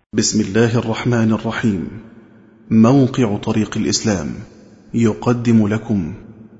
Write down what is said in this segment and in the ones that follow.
بسم الله الرحمن الرحيم موقع طريق الإسلام يقدم لكم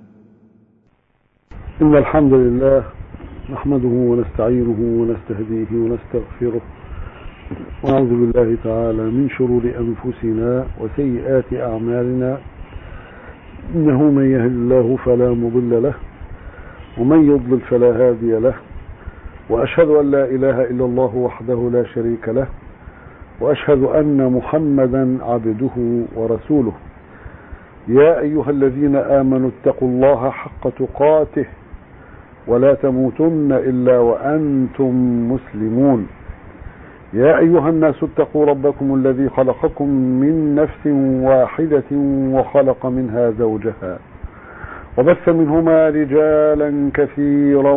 إن الحمد لله نحمده ونستعينه ونستهديه ونستغفره ونعوذ بالله تعالى من شرور أنفسنا وسيئات أعمالنا إنه من يهد الله فلا مضل له ومن يضلل فلا هادي له وأشهد أن لا إله إلا الله وحده لا شريك له وأشهد أن محمدا عبده ورسوله يا أيها الذين آمنوا اتقوا الله حق تقاته ولا تموتن إلا وأنتم مسلمون يا أيها الناس اتقوا ربكم الذي خلقكم من نفس واحدة وخلق منها زوجها وبث منهما رجالا كثيرا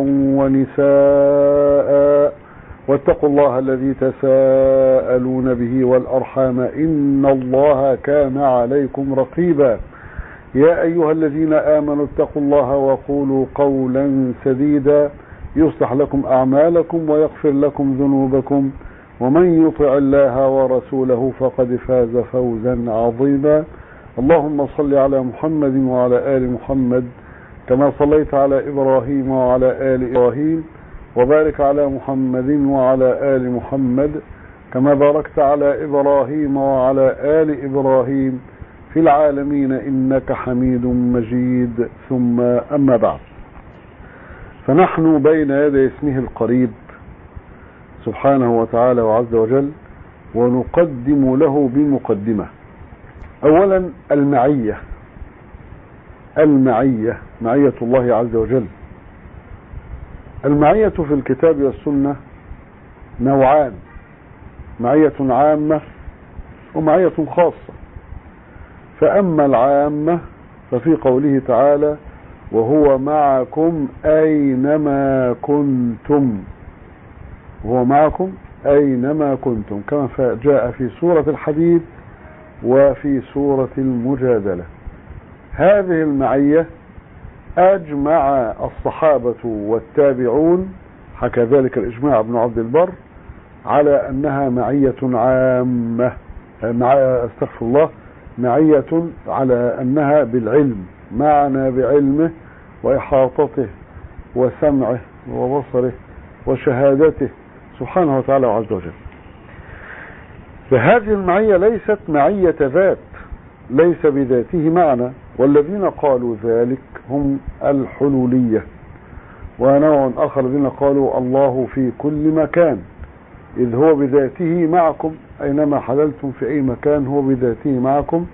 ونساء واتقوا الله الذي تساءلون به والأرحام إن الله كان عليكم رقيبا يا أيها الذين آمنوا اتقوا الله وقولوا قولا سديدا يصلح لكم أعمالكم ويغفر لكم ذنوبكم ومن يطع الله ورسوله فقد فاز فوزا عظيما اللهم صل على محمد وعلى آل محمد كما صليت على إبراهيم وعلى آل إبراهيم وبارك على محمد وعلى آل محمد كما باركت على إبراهيم وعلى آل إبراهيم في العالمين إنك حميد مجيد ثم أما بعد فنحن بين يدي اسمه القريب سبحانه وتعالى وعز وجل ونقدم له بمقدمة أولا المعية المعية معية الله عز وجل المعية في الكتاب والسنة نوعان معية عامة ومعية خاصة فأما العامة ففي قوله تعالى وهو معكم أينما كنتم وهو معكم أينما كنتم كما جاء في سورة الحديد وفي سورة المجادلة هذه المعية أجمع الصحابة والتابعون حكى ذلك الإجماع ابن عبد البر على أنها معية عامة مع استغفر الله معية على أنها بالعلم معنا بعلمه وإحاطته وسمعه وبصره وشهادته سبحانه وتعالى وعز وجل فهذه المعية ليست معية ذات ليس بذاته معنى والذين قالوا ذلك هم الحلولية ونوع آخر الذين قالوا الله في كل مكان إذ هو بذاته معكم أينما حللتم في أي مكان هو بذاته معكم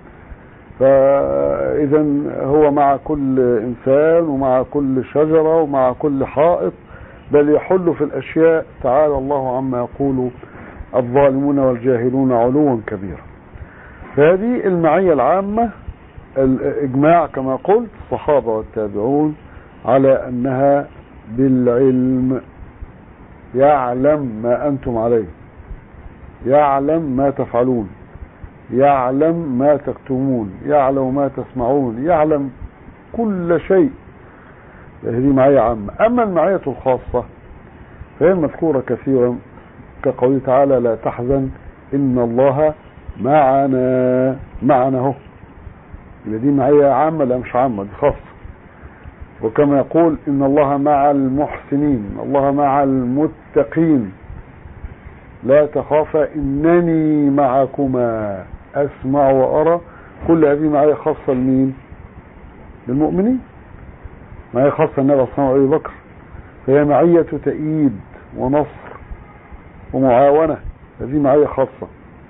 فإذا هو مع كل إنسان ومع كل شجرة ومع كل حائط بل يحل في الأشياء تعالى الله عما يقول الظالمون والجاهلون علوا كبيرا فهذه المعية العامة الإجماع كما قلت الصحابة والتابعون على أنها بالعلم يعلم ما أنتم عليه يعلم ما تفعلون يعلم ما تكتمون يعلم ما تسمعون يعلم كل شيء هذه معية عامة أما المعية الخاصة فهي مذكورة كثيرا كقوله تعالى لا تحزن إن الله معنا معنا هو دي معية عامة لا مش عامة دي خاصة وكما يقول إن الله مع المحسنين الله مع المتقين لا تخافا إنني معكما أسمع وأرى كل هذه معية خاصة لمين للمؤمنين معية خاصة النبي صلى الله عليه وسلم بكر فهي معية تأييد ونصر ومعاونة هذه معية خاصة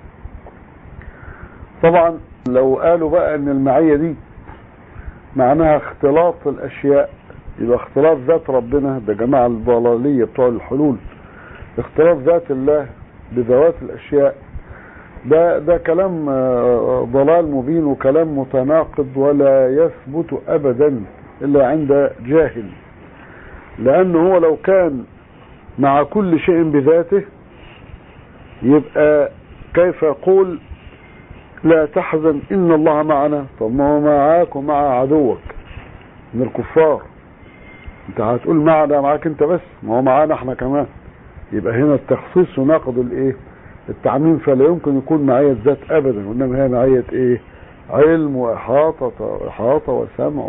طبعا لو قالوا بقى ان المعية دي معناها اختلاط الاشياء يبقى اختلاط ذات ربنا ده جماعة الضلالية بتوع الحلول اختلاط ذات الله بذوات الاشياء ده ده كلام ضلال مبين وكلام متناقض ولا يثبت ابدا الا عند جاهل لانه هو لو كان مع كل شيء بذاته يبقى كيف يقول لا تحزن إن الله معنا طب ما هو معاك ومع عدوك من الكفار انت هتقول معنا معاك انت بس ما هو معانا احنا كمان يبقى هنا التخصيص يناقض الايه التعميم فلا يمكن يكون معية ذات ابدا وانما هي معية ايه علم واحاطة واحاطة وسمع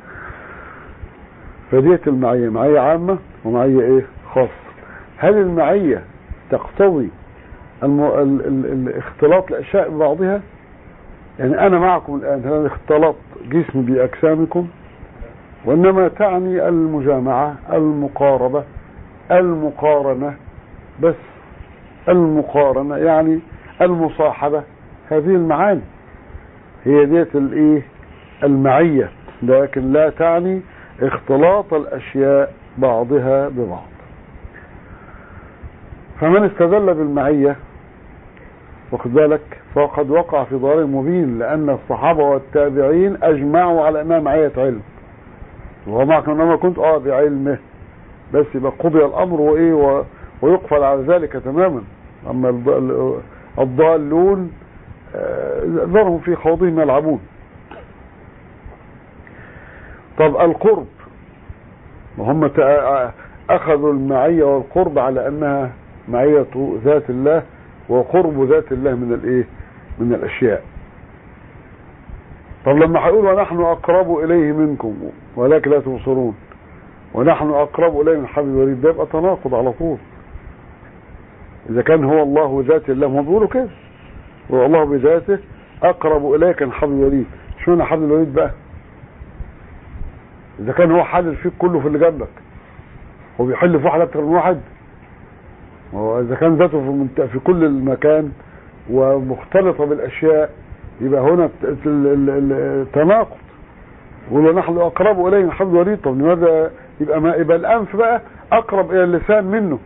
فديت المعية معية عامة ومعية ايه خاصة هل المعية تقتضي الم... ال... ال... ال... اختلاط الاشياء ببعضها يعني انا معكم الان هل اختلط جسمي باجسامكم وانما تعني المجامعة المقاربة المقارنة بس المقارنة يعني المصاحبة هذه المعاني هي ديت الايه المعية لكن لا تعني اختلاط الاشياء بعضها ببعض فمن استدل بالمعية واخد بالك فقد وقع في ضرر مبين لان الصحابة والتابعين اجمعوا على انها معية علم وهو معك انما كنت اه بعلمه بس يبقى قضي الامر وايه و... ويقفل على ذلك تماما اما الض- الضالون آه، ذرهم في خوضهم يلعبون طب القرب وهم تأ- اخذوا المعية والقرب على انها معية ذات الله وقرب ذات الله من الايه من الاشياء طب لما هيقول ونحن اقرب اليه منكم ولكن لا تبصرون ونحن اقرب اليه من حبل الوريد ده يبقى تناقض على طول اذا كان هو الله ذات الله هم بيقولوا كده والله بذاته اقرب اليك من حبل الوريد شو معنى حبل الوريد بقى اذا كان هو حلل فيك كله في اللي جنبك هو بيحل في واحد اكتر من واحد هو اذا كان ذاته في, منت... في كل المكان ومختلطه بالاشياء يبقى هنا الت- ال- ال- ال- التناقض ولو نحن اقرب اليه من حبل الوريد طب لماذا يبقى ما يبقى الانف بقى اقرب الى اللسان منه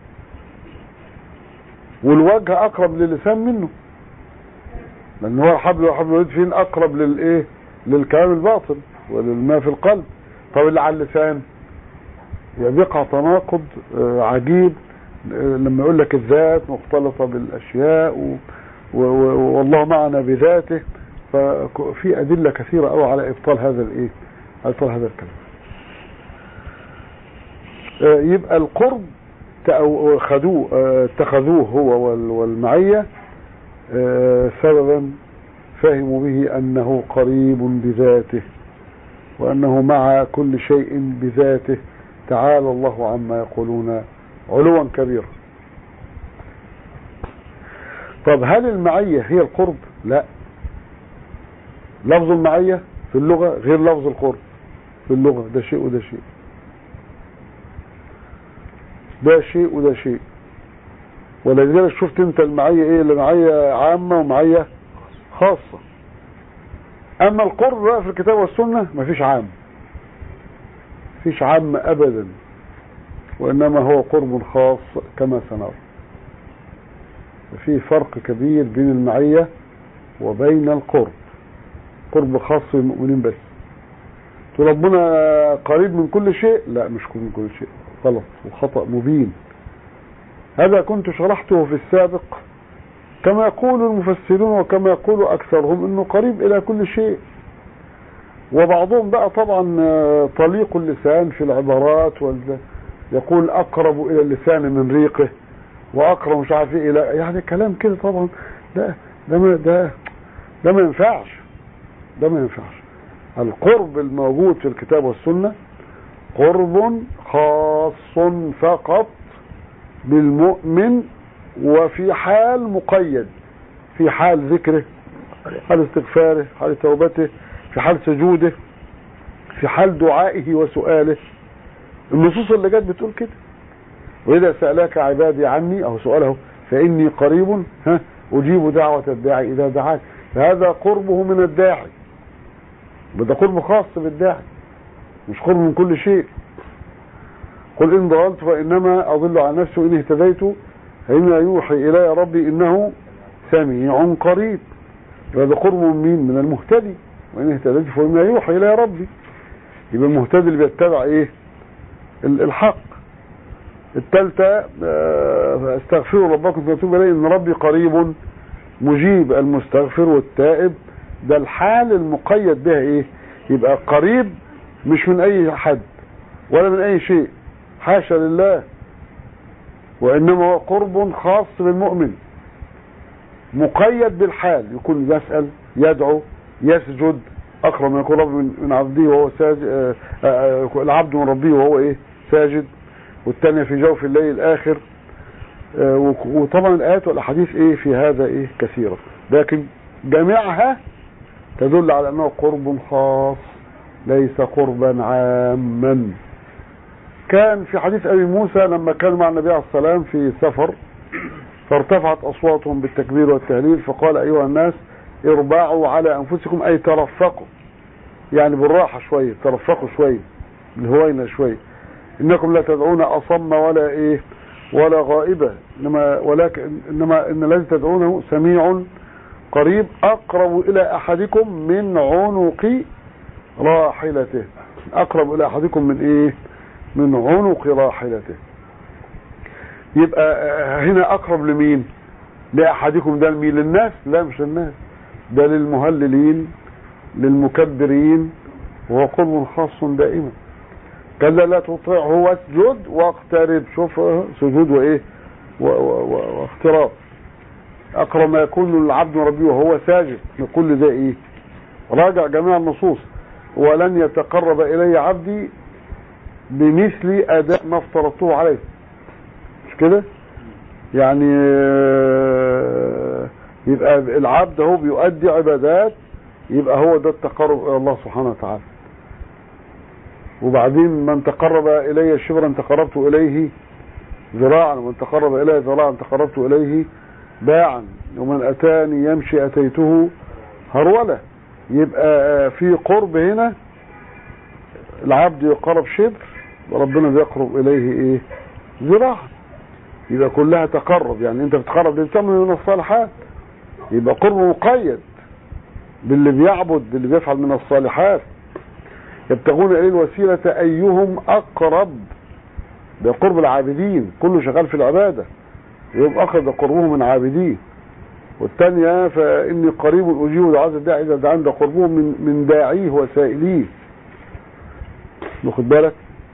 والوجه اقرب للسان منه لان هو الحبل وحبل الوريد فين اقرب للايه للكلام الباطن وللما في القلب طب اللي على اللسان يعني بيقع تناقض آه، عجيب آه، لما يقول لك الذات مختلطة بالأشياء و... و... و... والله معنا بذاته ففي أدلة كثيرة أوي على إبطال هذا الإيه إبطال هذا الكلام آه، يبقى القرب تأو- خدوه آه، اتخذوه هو وال- والمعية آه، سببا فهموا به أنه قريب بذاته وأنه مع كل شيء بذاته تعالى الله عما يقولون علوا كبيرا طب هل المعية هي القرب لا لفظ المعية في اللغة غير لفظ القرب في اللغة ده شيء وده شيء ده شيء وده شيء ولذلك شفت انت المعية ايه اللي معية عامة ومعية خاصة اما القرب بقى في الكتاب والسنة مفيش عام مفيش عام ابدا وانما هو قرب خاص كما سنرى في فرق كبير بين المعية وبين القرب قرب خاص للمؤمنين بس تقول ربنا قريب من كل شيء لا مش من كل شيء غلط وخطأ مبين هذا كنت شرحته في السابق كما يقول المفسرون وكما يقول أكثرهم أنه قريب إلى كل شيء وبعضهم بقى طبعا آه، طليق اللسان في العبارات وال- يقول أقرب إلى اللسان من ريقه وأقرب مش عارف إيه إلى يعني كلام كده طبعا ده ده ما ده ده ما ينفعش ده ما ينفعش القرب الموجود في الكتاب والسنة قرب خاص فقط بالمؤمن وفي حال مقيد في حال ذكره حال استغفاره حال توبته في حال سجوده في حال دعائه وسؤاله النصوص اللي جت بتقول كده وإذا سألك عبادي عني أو سؤاله فإني قريب ها أجيب دعوة الداعي إذا دعاك فهذا قربه من الداعي وده قرب خاص بالداعي مش قرب من كل شيء قل إن ضللت فإنما أضل عن نفسي وإن اهتديت فإنما يوحي إلي ربي إنه سميع قريب هذا قرب من مين من المهتدي وإن اهتديت فإنما يوحي إلي ربي يبقى المهتدي اللي بيتبع إيه ال- الحق الثالثة آه، استغفروا ربكم فتوب إليه إن ربي قريب مجيب المستغفر والتائب ده الحال المقيد بها إيه يبقى قريب مش من أي حد ولا من أي شيء حاشا لله وإنما هو قرب خاص بالمؤمن مقيد بالحال يكون يسأل يدعو يسجد أقرب ما يكون رب من من عبده وهو ساجد آه، آه، آه، العبد من ربه وهو إيه ساجد والثانية في جوف الليل الآخر آه، وك- وطبعا الآيات والأحاديث إيه في هذا إيه كثيرة لكن جميعها تدل على أنه قرب خاص ليس قربا عاما كان في حديث أبي موسى لما كان مع النبي عليه السلام في سفر فارتفعت أصواتهم بالتكبير والتهليل فقال أيها الناس اربعوا على أنفسكم أي ترفقوا يعني بالراحة شوية ترفقوا شوية بالهوينة شوية إنكم لا تدعون أصم ولا إيه ولا غائبة إنما ولكن إنما إن الذي تدعونه سميع قريب أقرب إلى أحدكم من عنق راحلته أقرب إلى أحدكم من إيه من عنق راحلته يبقى آه، هنا أقرب لمين لأحدكم ده لمين للناس لا مش للناس ده للمهللين للمكبرين وهو قرب خاص دائما كلا لا تطيعه واسجد واقترب شوف آه، سجود وايه و- و- و- واقتراب اقرب ما يكون العبد من ربه وهو ساجد كل ده ايه راجع جميع النصوص ولن يتقرب الي عبدي بمثل اداء ما افترضته عليه مش كده يعني آه، يبقى العبد هو بيؤدي عبادات يبقى هو ده التقرب الى الله سبحانه وتعالى وبعدين من تقرب الي شبرا تقربت اليه ذراعا ومن تقرب الي ذراعا تقربت اليه باعا ومن اتاني يمشي اتيته هروله يبقى آه، في قرب هنا العبد يقرب شبر وربنا بيقرب اليه ايه ذراعا يبقى كلها تقرب يعني انت بتقرب للانسان من الصالحات يبقى قرب مقيد باللي بيعبد باللي بيفعل من الصالحات يبتغون اليه الوسيله ايهم اقرب ده قرب العابدين كله شغال في العباده يبقى اخذ قربه من عابدين والثانية فإني قريب أجيب دعاء الداعي إذا دعان ده قربه من من داعيه وسائليه واخد بالك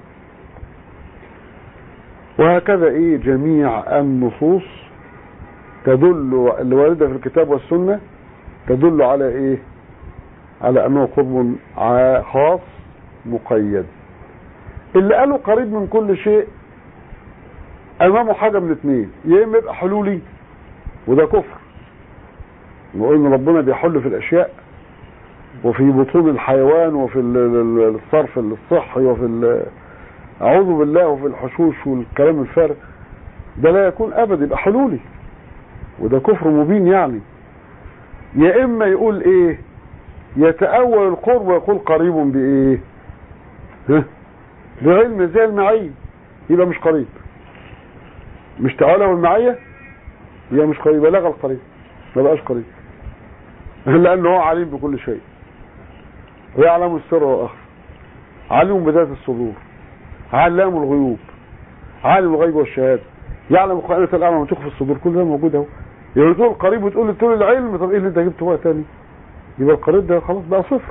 وهكذا إيه جميع النصوص تدل اللي واردة في الكتاب والسنة تدل على إيه على أنه قرب ع- خاص مقيد اللي قالوا قريب من كل شيء امامه حاجه من اثنين يا اما يبقى حلولي وده كفر نقول ان ربنا بيحل في الاشياء وفي بطون الحيوان وفي ال- ال- الصرف الصحي وفي ال- اعوذ بالله وفي الحشوش والكلام الفارغ ده لا يكون ابدا يبقى حلولي وده كفر مبين يعني يا اما يقول ايه يتأول القرب ويقول قريب بايه ها؟ بعلم زي المعين يبقى مش قريب مش تعالى والمعية يبقى مش قريب لغى القريب ما بقاش قريب لأنه هو عليم بكل شيء ويعلم السر والأخر عليم بذات الصدور علام الغيوب عالم الغيب والشهادة يعلم خائنة الأعمى وتخفي الصدور كل ده موجود اهو يبقى تقول قريب وتقول تقول العلم طب ايه اللي انت جبته بقى تاني يبقى القريب ده خلاص بقى صفر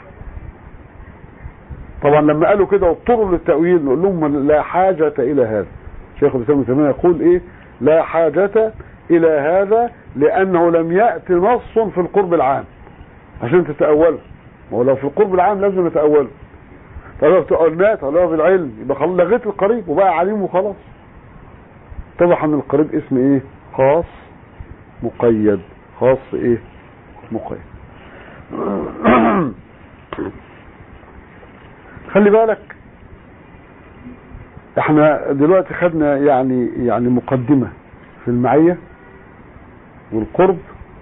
طبعا لما قالوا كده واضطروا للتأويل نقول لهم لا حاجة إلى هذا شيخ الإسلام ابن تيمية يقول إيه لا حاجة إلى هذا لأنه لم يأتي نص في القرب العام عشان تتأوله ما هو لو في القرب العام لازم نتأوله طب لو تأولناه طب لو بالعلم يبقى خلاص لغيت القريب وبقى عليم وخلاص اتضح ان القريب اسم ايه خاص مقيد خاص ايه مقيد خلي بالك احنا دلوقتي خدنا يعني يعني مقدمة في المعية والقرب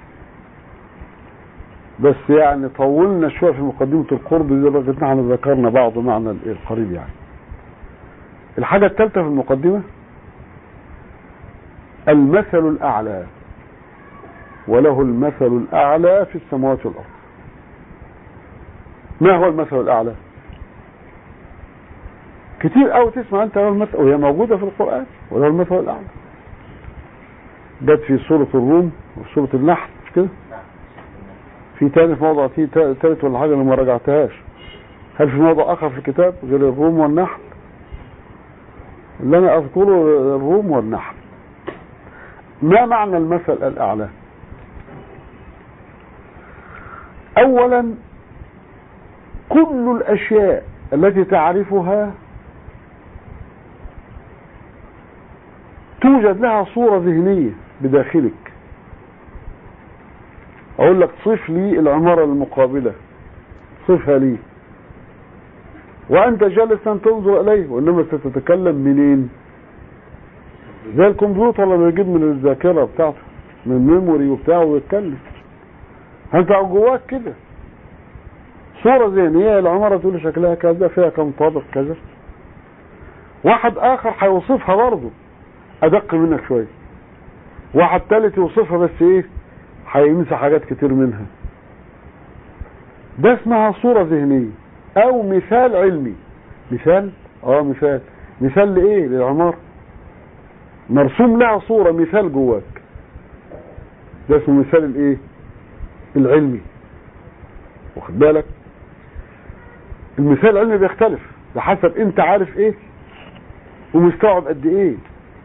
بس يعني طولنا شوية في مقدمة القرب دي لدرجة ان احنا ذكرنا بعض معنى القريب يعني الحاجة الثالثة في المقدمة المثل الأعلى وله المثل الأعلى في السماوات والأرض ما هو المثل الأعلى كتير قوي تسمع انت له المثل وهي موجودة في القرآن وله المثل الأعلى جت في سورة الروم وفي سورة النحل مش كده في تاني في موضع فيه تالت ولا حاجة انا ما رجعتهاش هل في موضع آخر في الكتاب غير الروم والنحل اللي أنا أذكره الروم والنحل ما معنى المثل الأعلى اولا كل الاشياء التي تعرفها توجد لها صورة ذهنية بداخلك اقول لك صف لي العمارة المقابلة صفها لي وانت جالسا تنظر اليه وانما ستتكلم منين زي الكمبيوتر لما يجيب من الذاكرة بتاعته من الميموري وبتاعه ويتكلم انت جواك كده صورة ذهنية العمارة تقول شكلها كذا فيها كم طابق كذا واحد اخر هيوصفها برضه ادق منك شوية واحد تالت يوصفها بس ايه هينسى حاجات كتير منها ده اسمها صورة ذهنية او مثال علمي مثال اه مثال مثال لايه للعمارة مرسوم لها صورة مثال جواك ده اسمه مثال الايه العلمي واخد بالك المثال العلمي بيختلف بحسب انت عارف ايه ومستوعب قد ايه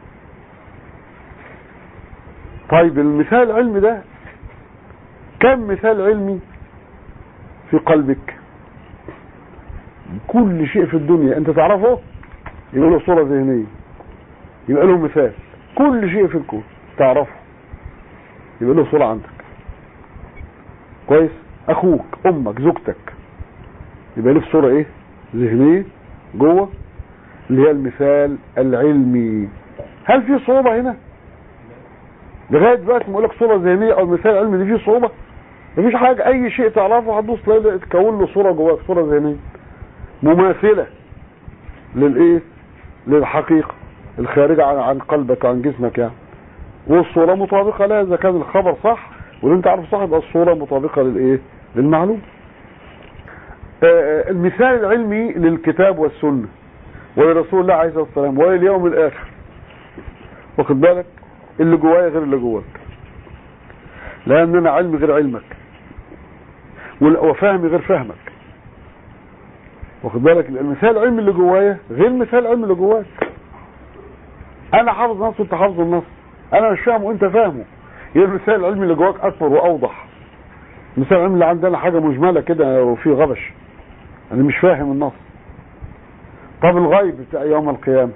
طيب المثال العلمي ده كم مثال علمي في قلبك كل شيء في الدنيا انت تعرفه يبقى له صورة ذهنية يبقى له مثال كل شيء في الكون تعرفه يبقى له صورة عندك كويس اخوك امك زوجتك يبقى له صورة ايه ذهنية جوه اللي هي المثال العلمي هل في صعوبة هنا لغاية دلوقتي بقول لك صورة ذهنية او مثال علمي دي فيه صعوبة مفيش حاجة اي شيء تعرفه هتدوس تلاقي تكون له صورة جواك صورة ذهنية مماثلة للايه للحقيقة الخارجة عن, عن قلبك عن جسمك يعني والصورة مطابقة لها اذا كان الخبر صح واللي انت عارف صح يبقى الصورة مطابقة للايه للمعلوم آه المثال العلمي للكتاب والسنة ولرسول الله عليه الصلاة والسلام ولليوم الاخر واخد بالك اللي جوايا غير اللي جواك لان انا علمي غير علمك وفهمي غير فهمك واخد بالك المثال العلمي اللي جوايا غير المثال العلمي اللي جواك انا حافظ نص وانت حافظ النص انا مش فاهمه وانت فاهمه يبقى المثال العلمي اللي جواك اكبر واوضح المثال العلمي اللي عندنا حاجه مجمله كده وفيه غبش انا مش فاهم النص طب الغيب بتاع يوم القيامه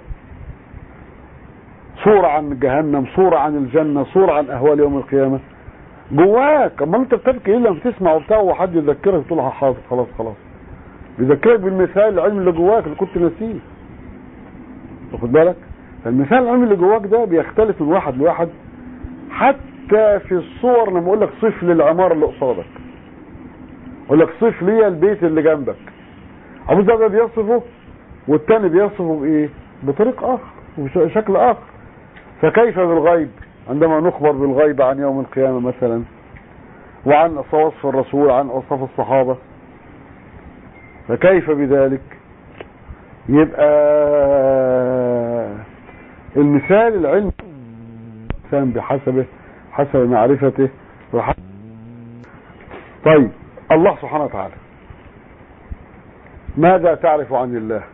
صورة عن جهنم صورة عن الجنة صورة عن أهوال يوم القيامة جواك اما انت بتبكي ايه لما تسمع وبتاع وحد يذكرك تقول حاضر خلاص خلاص بيذكرك بالمثال العلمي اللي جواك اللي كنت ناسيه واخد بالك فالمثال العلمي اللي جواك ده بيختلف من واحد لواحد حتى في الصور لما اقول لك صف للعماره اللي قصادك اقول لك صف لي البيت اللي جنبك ابو ده بيصفه والتاني بيصفه بايه بطريق اخر وشكل اخر فكيف بالغيب عندما نخبر بالغيب عن يوم القيامة مثلا وعن وصف الرسول عن أوصاف الصحابة فكيف بذلك يبقى المثال العلمي الإنسان بحسبه حسب معرفته وحسب طيب الله سبحانه وتعالى ماذا تعرف عن الله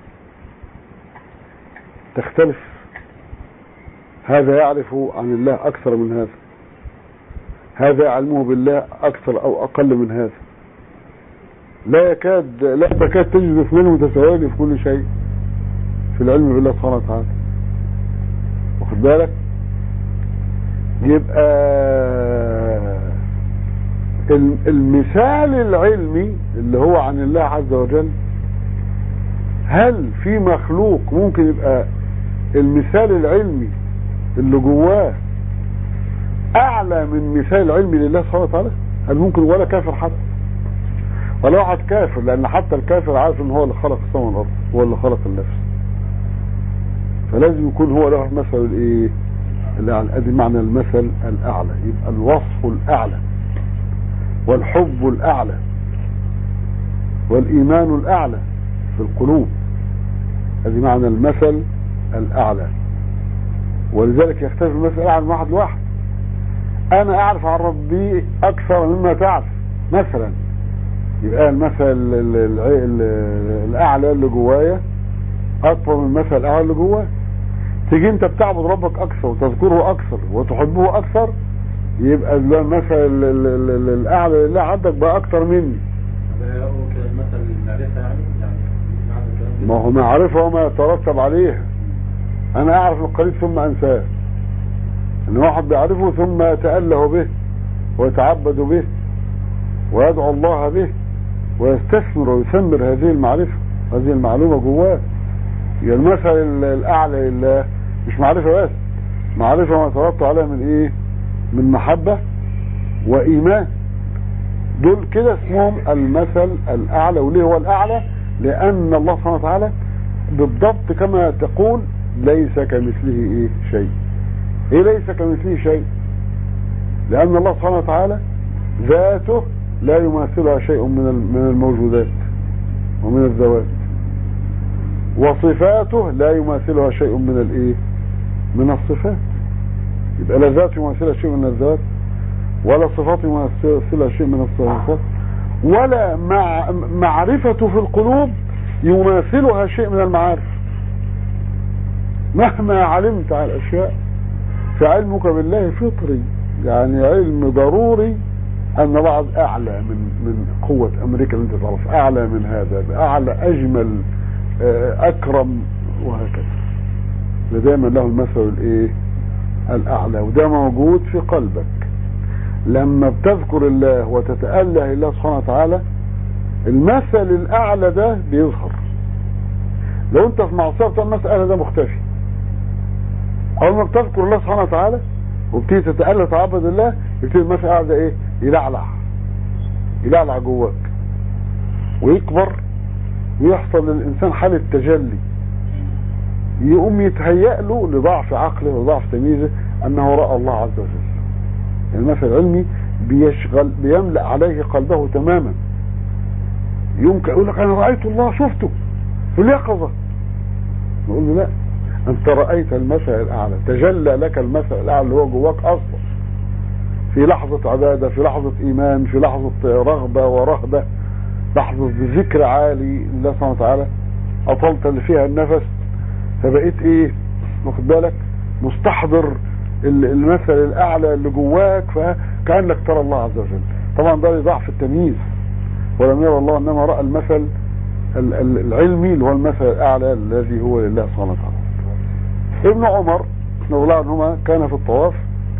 تختلف هذا يعرف عن الله أكثر من هذا هذا علمه بالله أكثر أو أقل من هذا لا يكاد لا تكاد تجد اثنين متساويين في كل شيء في العلم بالله سبحانه وتعالى واخد بالك يبقى المثال العلمي اللي هو عن الله عز وجل هل في مخلوق ممكن يبقى المثال العلمي اللي جواه اعلى من مثال العلمي لله سبحانه وتعالى هل ممكن ولا كافر حتى ولا واحد كافر لان حتى الكافر عارف ان هو اللي خلق السماء والارض هو اللي خلق النفس فلازم يكون هو له المثل الايه الاعلى ادي معنى المثل الاعلى يبقى الوصف الاعلى والحب الاعلى والايمان الاعلى في القلوب ادي معنى المثل الاعلى ولذلك يختلف المثل الاعلى من واحد لواحد انا اعرف عن ربي اكثر مما تعرف مثلا يبقى المثل الاعلى اللي جوايا اكبر من المثل الاعلى اللي جوايا تيجي انت بتعبد ربك اكثر وتذكره اكثر وتحبه اكثر يبقى المثل ال- ال- ال- ال- الاعلى لله عندك بقى اكتر مني هذا هو كده المثل المعرفة يعني يعني معنى الكلام ما هو معرفة وما يترتب عليها انا اعرف القريب ثم انساه ان واحد بيعرفه ثم يتأله به ويتعبد به ويدعو الله به ويستثمر ويثمر هذه المعرفة هذه المعلومة جواه هي المثل ال- الاعلى لله مش معرفة بس معرفة ما يترتب عليها من ايه من محبة وايمان دول كده اسمهم المثل الاعلى وليه هو الاعلى لان الله سبحانه وتعالى بالضبط كما تقول ليس كمثله ايه شيء ايه ليس كمثله شيء لان الله سبحانه وتعالى ذاته لا يماثلها شيء من ال- من الموجودات ومن الذوات وصفاته لا يماثلها شيء من الايه من الصفات يبقى لا ذات يماثلها شيء من الذات ولا صفات يماثلها شيء من الصفات ولا مع معرفته في القلوب يماثلها شيء من المعارف مهما علمت عن الاشياء فعلمك بالله فطري يعني علم ضروري ان بعض اعلى من من قوه امريكا اللي انت تعرف اعلى من هذا اعلى اجمل آه، اكرم وهكذا ده دايما له المثل الايه الاعلى وده موجود في قلبك لما بتذكر الله وتتأله لله سبحانه وتعالى المثل الاعلى ده بيظهر لو انت في معصيه بتاع المثل ده مختفي اول ما بتذكر الله سبحانه وتعالى وبتيجي تتأله تعبد الله يبتدي المثل الاعلى ده ايه يلعلع يلعلع جواك ويكبر ويحصل للانسان حاله تجلي يقوم يتهيأ له لضعف عقله وضعف تمييزه انه راى الله عز وجل المثل العلمي بيشغل بيملأ عليه قلبه تماما يمكن يقول لك انا رأيت الله شفته في اليقظة نقول له لا انت رأيت المثل الاعلى تجلى لك المثل الاعلى اللي هو جواك اصلا في لحظة عبادة في لحظة ايمان في لحظة رغبة ورهبة لحظة ذكر عالي لله سبحانه وتعالى اطلت اللي فيها النفس فبقيت ايه واخد بالك مستحضر ال- المثل الاعلى اللي جواك فكانك ترى الله عز وجل طبعا ده ضعف التمييز ولم يرى الله انما راى المثل ال- ال- العلمي اللي هو المثل الاعلى الذي هو لله سبحانه وتعالى ابن عمر رضي الله عنهما كان في الطواف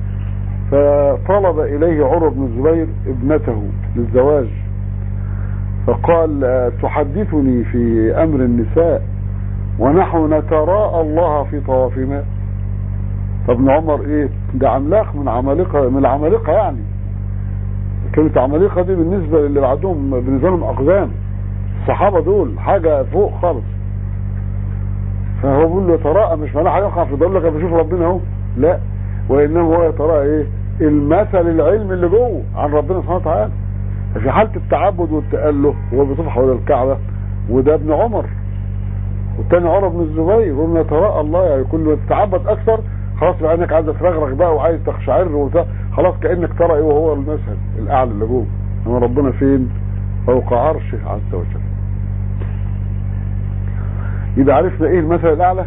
فطلب اليه عروه بن الزبير ابنته للزواج فقال آه، تحدثني في امر النساء ونحن نتراءى الله في طوافنا فابن عمر ايه ده عملاق من عمالقه من العمالقه يعني كلمه عمالقه دي بالنسبه للي بعدهم بالنسبه لهم اقدام الصحابه دول حاجه فوق خالص فهو بيقول له يتراءى مش معناه حاجه يقع في ضل لك بشوف ربنا اهو لا وانما هو يتراءى ايه المثل العلمي اللي جوه عن ربنا سبحانه وتعالى في حاله التعبد والتاله وهو بيطوف حول الكعبه وده ابن عمر والتاني عمر بن الزبير قلنا يتراءى الله يعني كل ما تتعبد اكثر خلاص بقى انك عايز ترغرغ بقى وعايز تقشعر وبتاع خلاص كانك ترى ايه وهو المشهد الاعلى اللي جوه انما ربنا فين فوق عرشه عز وجل يبقى عرفنا ايه المثل الاعلى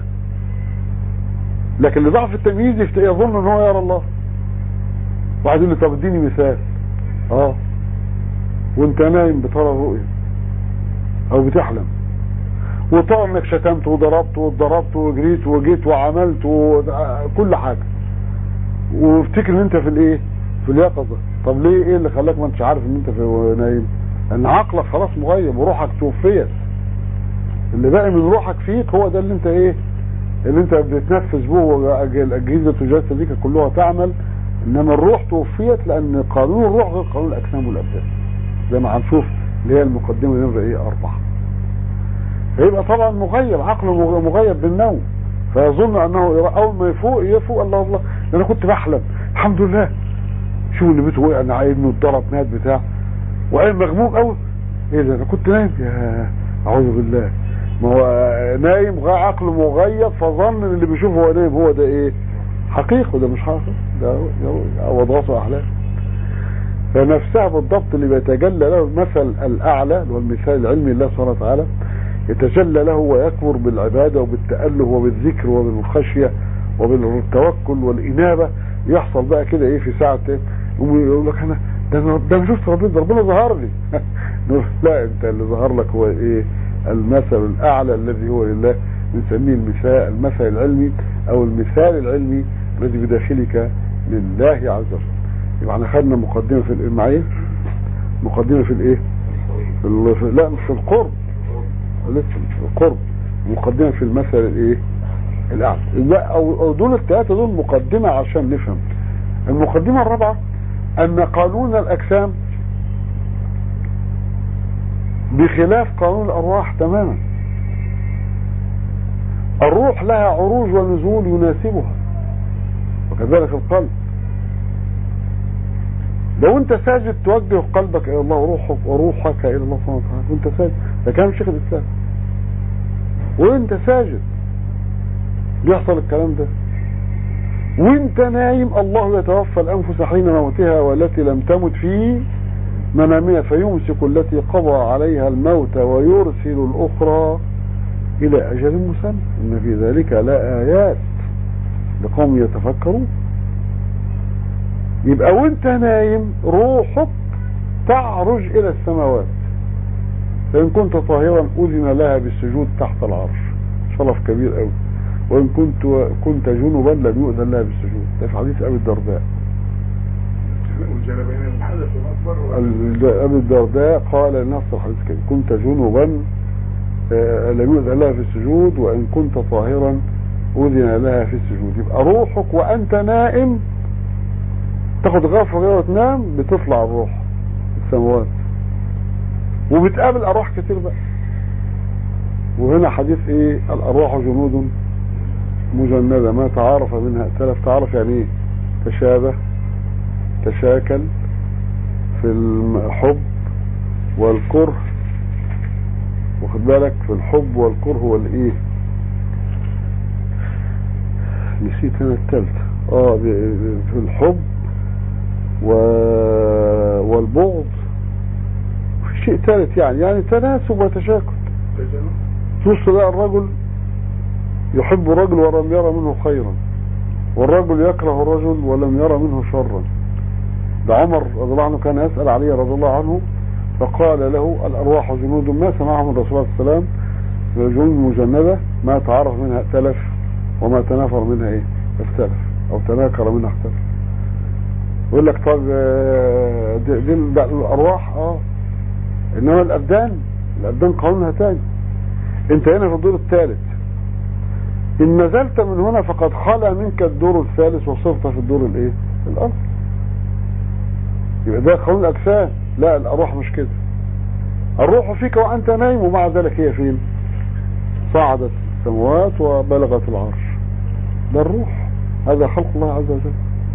لكن لضعف التمييز يفت- يظن ان هو يرى الله واحد يقول لي طب اديني مثال اه وانت نايم بترى رؤيا او بتحلم وطبعا انك شتمت وضربت واتضربت وجريت وجيت وعملت وكل حاجه وافتكر ان انت في الايه في اليقظه طب ليه ايه اللي خلاك ما انتش عارف ان انت في نايم ان عقلك خلاص مغيب وروحك توفيت اللي باقي من روحك فيك هو ده اللي انت ايه اللي انت بتتنفس به والاجهزه الجسديه كلها تعمل انما الروح توفيت لان قانون الروح غير قانون الاجسام والابدان زي ما هنشوف اللي هي المقدمه نمره ايه اربعه فيبقى طبعا مغيب عقله مغ- مغيب بالنوم فيظن انه يرى- اول ما يفوق يفوق الله الله ده انا كنت بحلم الحمد لله شوف اللي بيته وقع انا ابنه اتضرب مات بتاع وقال مغموم قوي ايه ده انا كنت نايم يا اعوذ بالله ما هو نايم غ- عقله مغيب فظن ان اللي بيشوفه هو نايم هو ده ايه حقيقه ده مش حقيقه ده ده وضغط احلام فنفسها بالضبط اللي بيتجلى له المثل الاعلى اللي هو المثال العلمي لله سبحانه وتعالى يتجلى له ويكبر بالعباده وبالتاله وبالذكر وبالخشيه وبالتوكل والانابه يحصل بقى كده ايه في ساعه ايه يقوم يقول لك انا ده انا ده انا شفت ربنا ده ربنا ظهر لي نقول لا انت اللي ظهر لك هو ايه المثل الاعلى الذي هو لله بنسميه المثال المثل العلمي او المثال العلمي الذي بداخلك لله عز وجل يبقى احنا خدنا مقدمه في الايه معايا مقدمه في الايه في ال- في- لا مش في القرب لسه مش في القرب مقدمه في المثل الايه الاعلى لا او أو دول الثلاثه دول مقدمه عشان نفهم المقدمه الرابعه ان قانون الاجسام بخلاف قانون الارواح تماما الروح لها عروج ونزول يناسبها وكذلك القلب لو انت ساجد توجه قلبك الى الله وروحك وروحك الى الله سبحانه وتعالى وانت ساجد ده كلام شيخ الاسلام وانت ساجد بيحصل الكلام ده وانت نايم الله يتوفى الانفس حين موتها والتي لم تمت في منامها فيمسك التي قضى عليها الموت ويرسل الاخرى الى اجل مسمى ان في ذلك لايات لقوم يتفكرون يبقى وانت نايم روحك تعرج الى السماوات فان كنت طاهرا اذن لها بالسجود تحت العرش شرف كبير قوي وان كنت كنت جنبا لم يؤذن لها بالسجود ده في حديث ابي الدرداء والجنبين الحدث الاكبر ال- ابي الدرداء قال نص الحديث كده كنت جنبا آه، لم يؤذن لها في السجود وان كنت طاهرا اذن لها في السجود يبقى روحك وانت نائم تاخد غرفه كده وتنام بتطلع الروح السماوات وبتقابل ارواح كتير بقى وهنا حديث ايه الارواح جنود مجندة ما تعارف منها ائتلف تعرف يعني ايه تشابه تشاكل في الحب والكره واخد بالك في الحب والكره والايه نسيت انا التالتة اه ب- في الحب و... والبغض في شيء ثالث يعني يعني تناسب وتشاكل تبص تلاقي الرجل يحب رجل ولم يرى منه خيرا والرجل يكره الرجل ولم يرى منه شرا ده عمر رضي الله عنه كان يسأل علي رضي الله عنه فقال له الأرواح جنود ما سمعه من رسول الله صلى الله عليه وسلم جنود مجندة ما تعرف منها ائتلف وما تنافر منها ايه اختلف او تناكر منها اختلف يقول لك طب آه، دي, دي ال- ده الارواح اه انما الابدان الابدان قانونها تاني انت هنا في الدور الثالث ان نزلت من هنا فقد خلى منك الدور الثالث وصرت في الدور الايه الارض يبقى ده قانون الاجسام لا الارواح مش كده الروح فيك وانت نايم ومع ذلك هي فين صعدت السماوات وبلغت العرش ده الروح هذا خلق الله عز وجل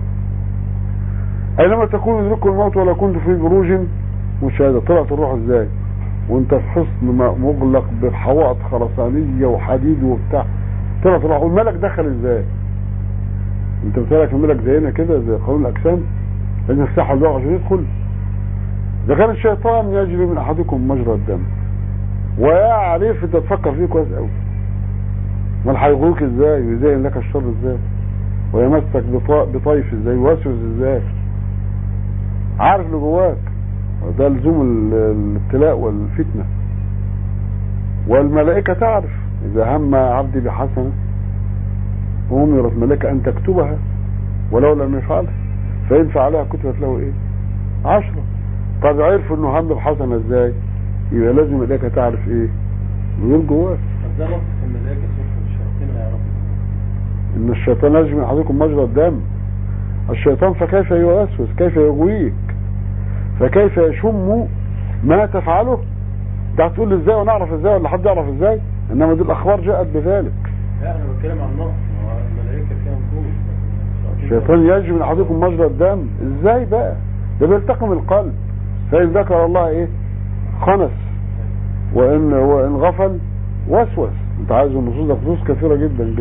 اينما تكون يدرككم الموت ولا كنت في بروج مشاهده طلعت الروح ازاي وانت في حصن م- مغلق بحوائط خرسانيه وحديد وبتاع طلعت الروح والملك دخل ازاي انت بتقولك الملك زينا كده زي قانون الاجسام لازم يفتحوا الباب عشان يدخل ده كان الشيطان يجري من احدكم مجرى الدم ويعرف انت تفكر فيه كويس قوي امال هيغوك ازاي ويزين لك الشر ازاي ويمسك بط- بطيف ازاي ويوسوس ازاي عارف اللي جواك وده لزوم ال- الابتلاء والفتنه والملائكه تعرف اذا هم عبدي بحسنه امرت الملائكه ان تكتبها ولو لم يفعلها فان فعلها كتبت له ايه عشرة طب عرفوا انه هم بحسنه ازاي يبقى لازم الملائكه تعرف ايه يقول جواك طب ده نص في الملائكة سوف الشياطين يا رب ان الشيطان يجري من احدكم مجرى الدم الشيطان فكيف يوسوس كيف يغويك فكيف يشم ما تفعله انت هتقول لي ازاي وانا اعرف ازاي ولا حد يعرف ازاي انما دي الاخبار جاءت بذلك لا انا بتكلم عن نص ما هو الملائكة فيها نصوص الشيطان يجري من احدكم مجرى الدم ازاي بقى ده بيلتقم القلب فان ذكر الله ايه خنس وان وان غفل وسوس انت عايز النصوص ده نصوص كثيره جدا جدا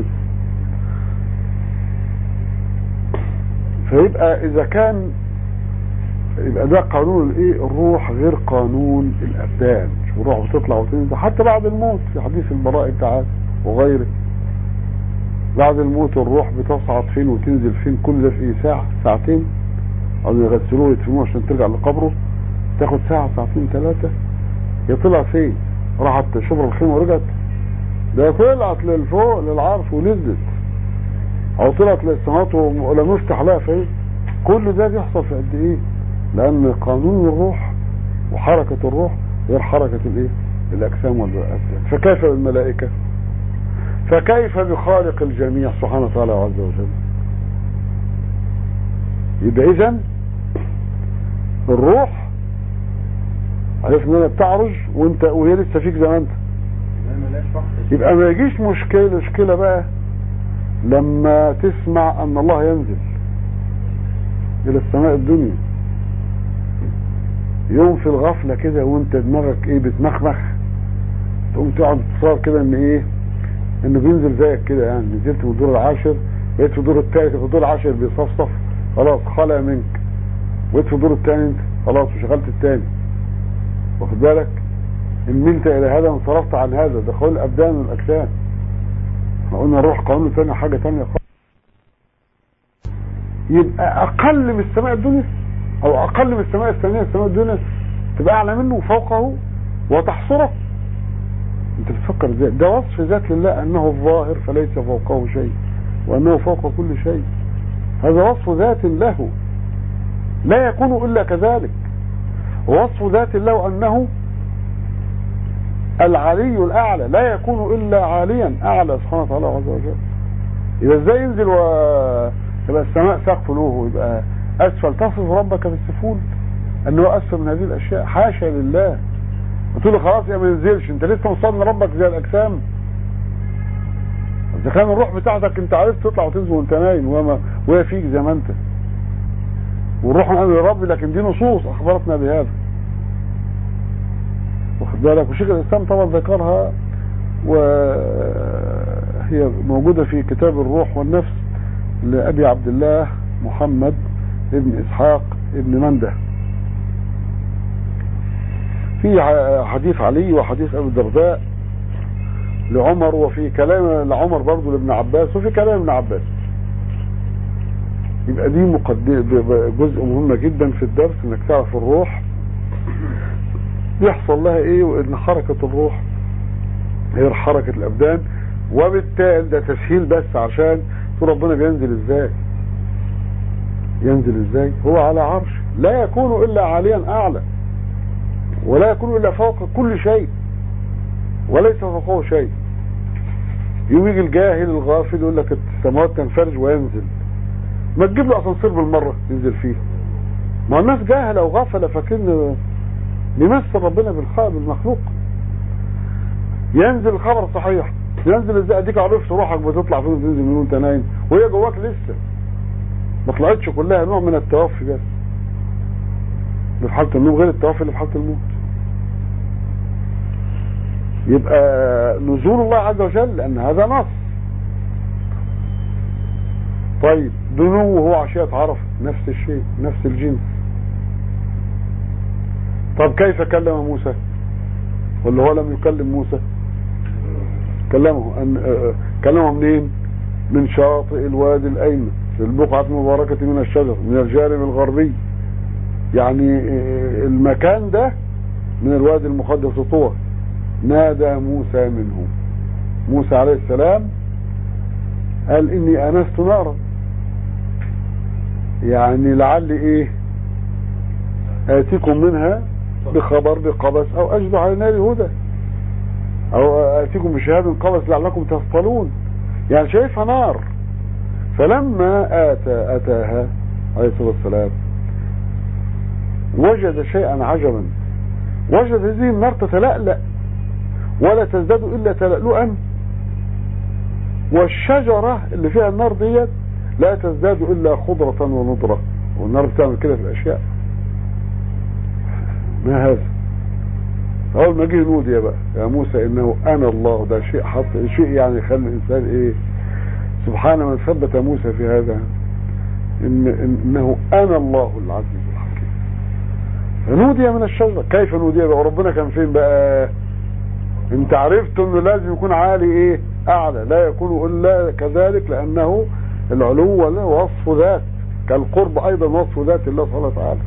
فيبقى اذا كان يبقى ده قانون الايه الروح غير قانون الابدان شوف الروح بتطلع وتنزل حتى بعد الموت في حديث البراء تعالى وغيره بعد الموت الروح بتصعد فين وتنزل فين كل ده في ايه ساعة ساعتين او يغسلوه يدفنوه عشان ترجع لقبره تاخد ساعة ساعتين ثلاثة هي طلع فين راحت شبر الخيمة ورجعت ده طلعت للفوق للعرش ونزلت او طلعت للسماوات ولم يفتح لها فين كل ده بيحصل في قد ايه لان قانون الروح وحركة الروح غير حركة الايه الاجسام والابدان فكيف بالملائكة فكيف بخالق الجميع سبحانه وتعالى عز وجل يبقى اذا الروح عرفت ان انا بتعرج وانت وهي لسه فيك زي ما انت يبقى ملاش وقت يبقى ما يجيش مشكلة مشكلة بقى لما تسمع ان الله ينزل الى السماء الدنيا يوم في الغفلة كده وانت دماغك ايه بتمخمخ تقوم تقعد تصور كده ان ايه انه بينزل زيك كده يعني نزلت في الدور العاشر بقيت في الدور الثالث في الدور العاشر بيصفصف خلاص خلع منك بقيت في الدور الثاني انت خلاص وشغلت الثاني واخد بالك ان ملت الى هذا وانصرفت عن هذا ده قول الابدان والاجسام احنا قلنا الروح قانون ثاني حاجه ثانيه خالص يبقى اقل من السماء الدنيا او اقل من السماء الثانيه السماء الدنيا تبقى اعلى منه وفوقه وتحصره انت بتفكر ازاي ده وصف ذات لله انه الظاهر فليس فوقه شيء وانه فوق كل شيء هذا وصف ذات له لا يكون الا كذلك وصف ذات الله انه العلي الاعلى لا يكون الا عاليا اعلى سبحانه وتعالى عز وجل يبقى ازاي ينزل ويبقى السماء سقف له يبقى اسفل تصف ربك في السفول انه اسفل من هذه الاشياء حاشا لله قلت له خلاص يا ما ينزلش انت لسه مصاب لربك زي الاجسام اذا كان الروح بتاعتك انت عرفت تطلع وتنزل وانت نايم وما وهي فيك زي ما انت والروح من امر ربي لكن دي نصوص اخبرتنا بهذا واخد بالك وشيخ الاسلام طبعا ذكرها وهي موجوده في كتاب الروح والنفس لابي عبد الله محمد ابن اسحاق ابن منده في حديث علي وحديث ابي الدرداء لعمر وفي كلام لعمر برضه لابن عباس وفي كلام ابن عباس يبقى دي مقدمة جزء مهم جدا في الدرس انك تعرف الروح بيحصل لها ايه وان حركة الروح غير حركة الابدان وبالتالي ده تسهيل بس عشان تقول ربنا بينزل ازاي ينزل ازاي هو على عرش لا يكون الا عاليا اعلى ولا يكون الا فوق كل شيء وليس فوقه شيء يوم يجي الجاهل الغافل يقول لك السماوات تنفرج وينزل ما تجيب له اسانسير بالمره ينزل فيه ما الناس جاهله وغافله فاكرين بيمثل ربنا بالخلق بالمخلوق ينزل الخبر صحيح ينزل ازاي اديك عرفت روحك بتطلع فين وتنزل من وانت نايم وهي جواك لسه ما طلعتش كلها نوع من التوفي بس اللي في حاله النوم غير التوفي اللي في حاله الموت يبقى نزول الله عز وجل لان هذا نص طيب دنو هو عشية عرف نفس الشيء نفس الجنس طب كيف كلم موسى ولا هو لم يكلم موسى كلمه أن كلمه منين من شاطئ الوادي الايمن في البقعة المباركة من الشجر من الجانب الغربي يعني المكان ده من الوادي المقدس طوى نادى موسى منه موسى عليه السلام قال اني انست نارا يعني لعل ايه اتيكم منها بخبر بقبس او اجد على نار هدى او اتيكم بشهاد قبس لعلكم تصطلون يعني شايفها نار فلما اتى اتاها عليه الصلاه والسلام وجد شيئا عجبا وجد هذه النار تتلألأ ولا تزداد الا تلألؤا والشجرة اللي فيها النار ديت لا تزداد الا خضرة ونضرة والنار بتعمل كده في الاشياء ما هذا اول ما جه نودي بقى يا موسى انه انا الله ده شيء حط شيء يعني يخلي الانسان ايه سبحان من ثبت موسى في هذا إن انه انا الله العزيز الحكيم نودي من الشجرة كيف نودي بقى وربنا كان فين بقى انت عرفت انه لازم يكون عالي ايه أعلى لا يكون إلا كذلك لأنه العلو له وصف ذات كالقرب أيضا وصف ذات الله سبحانه وتعالى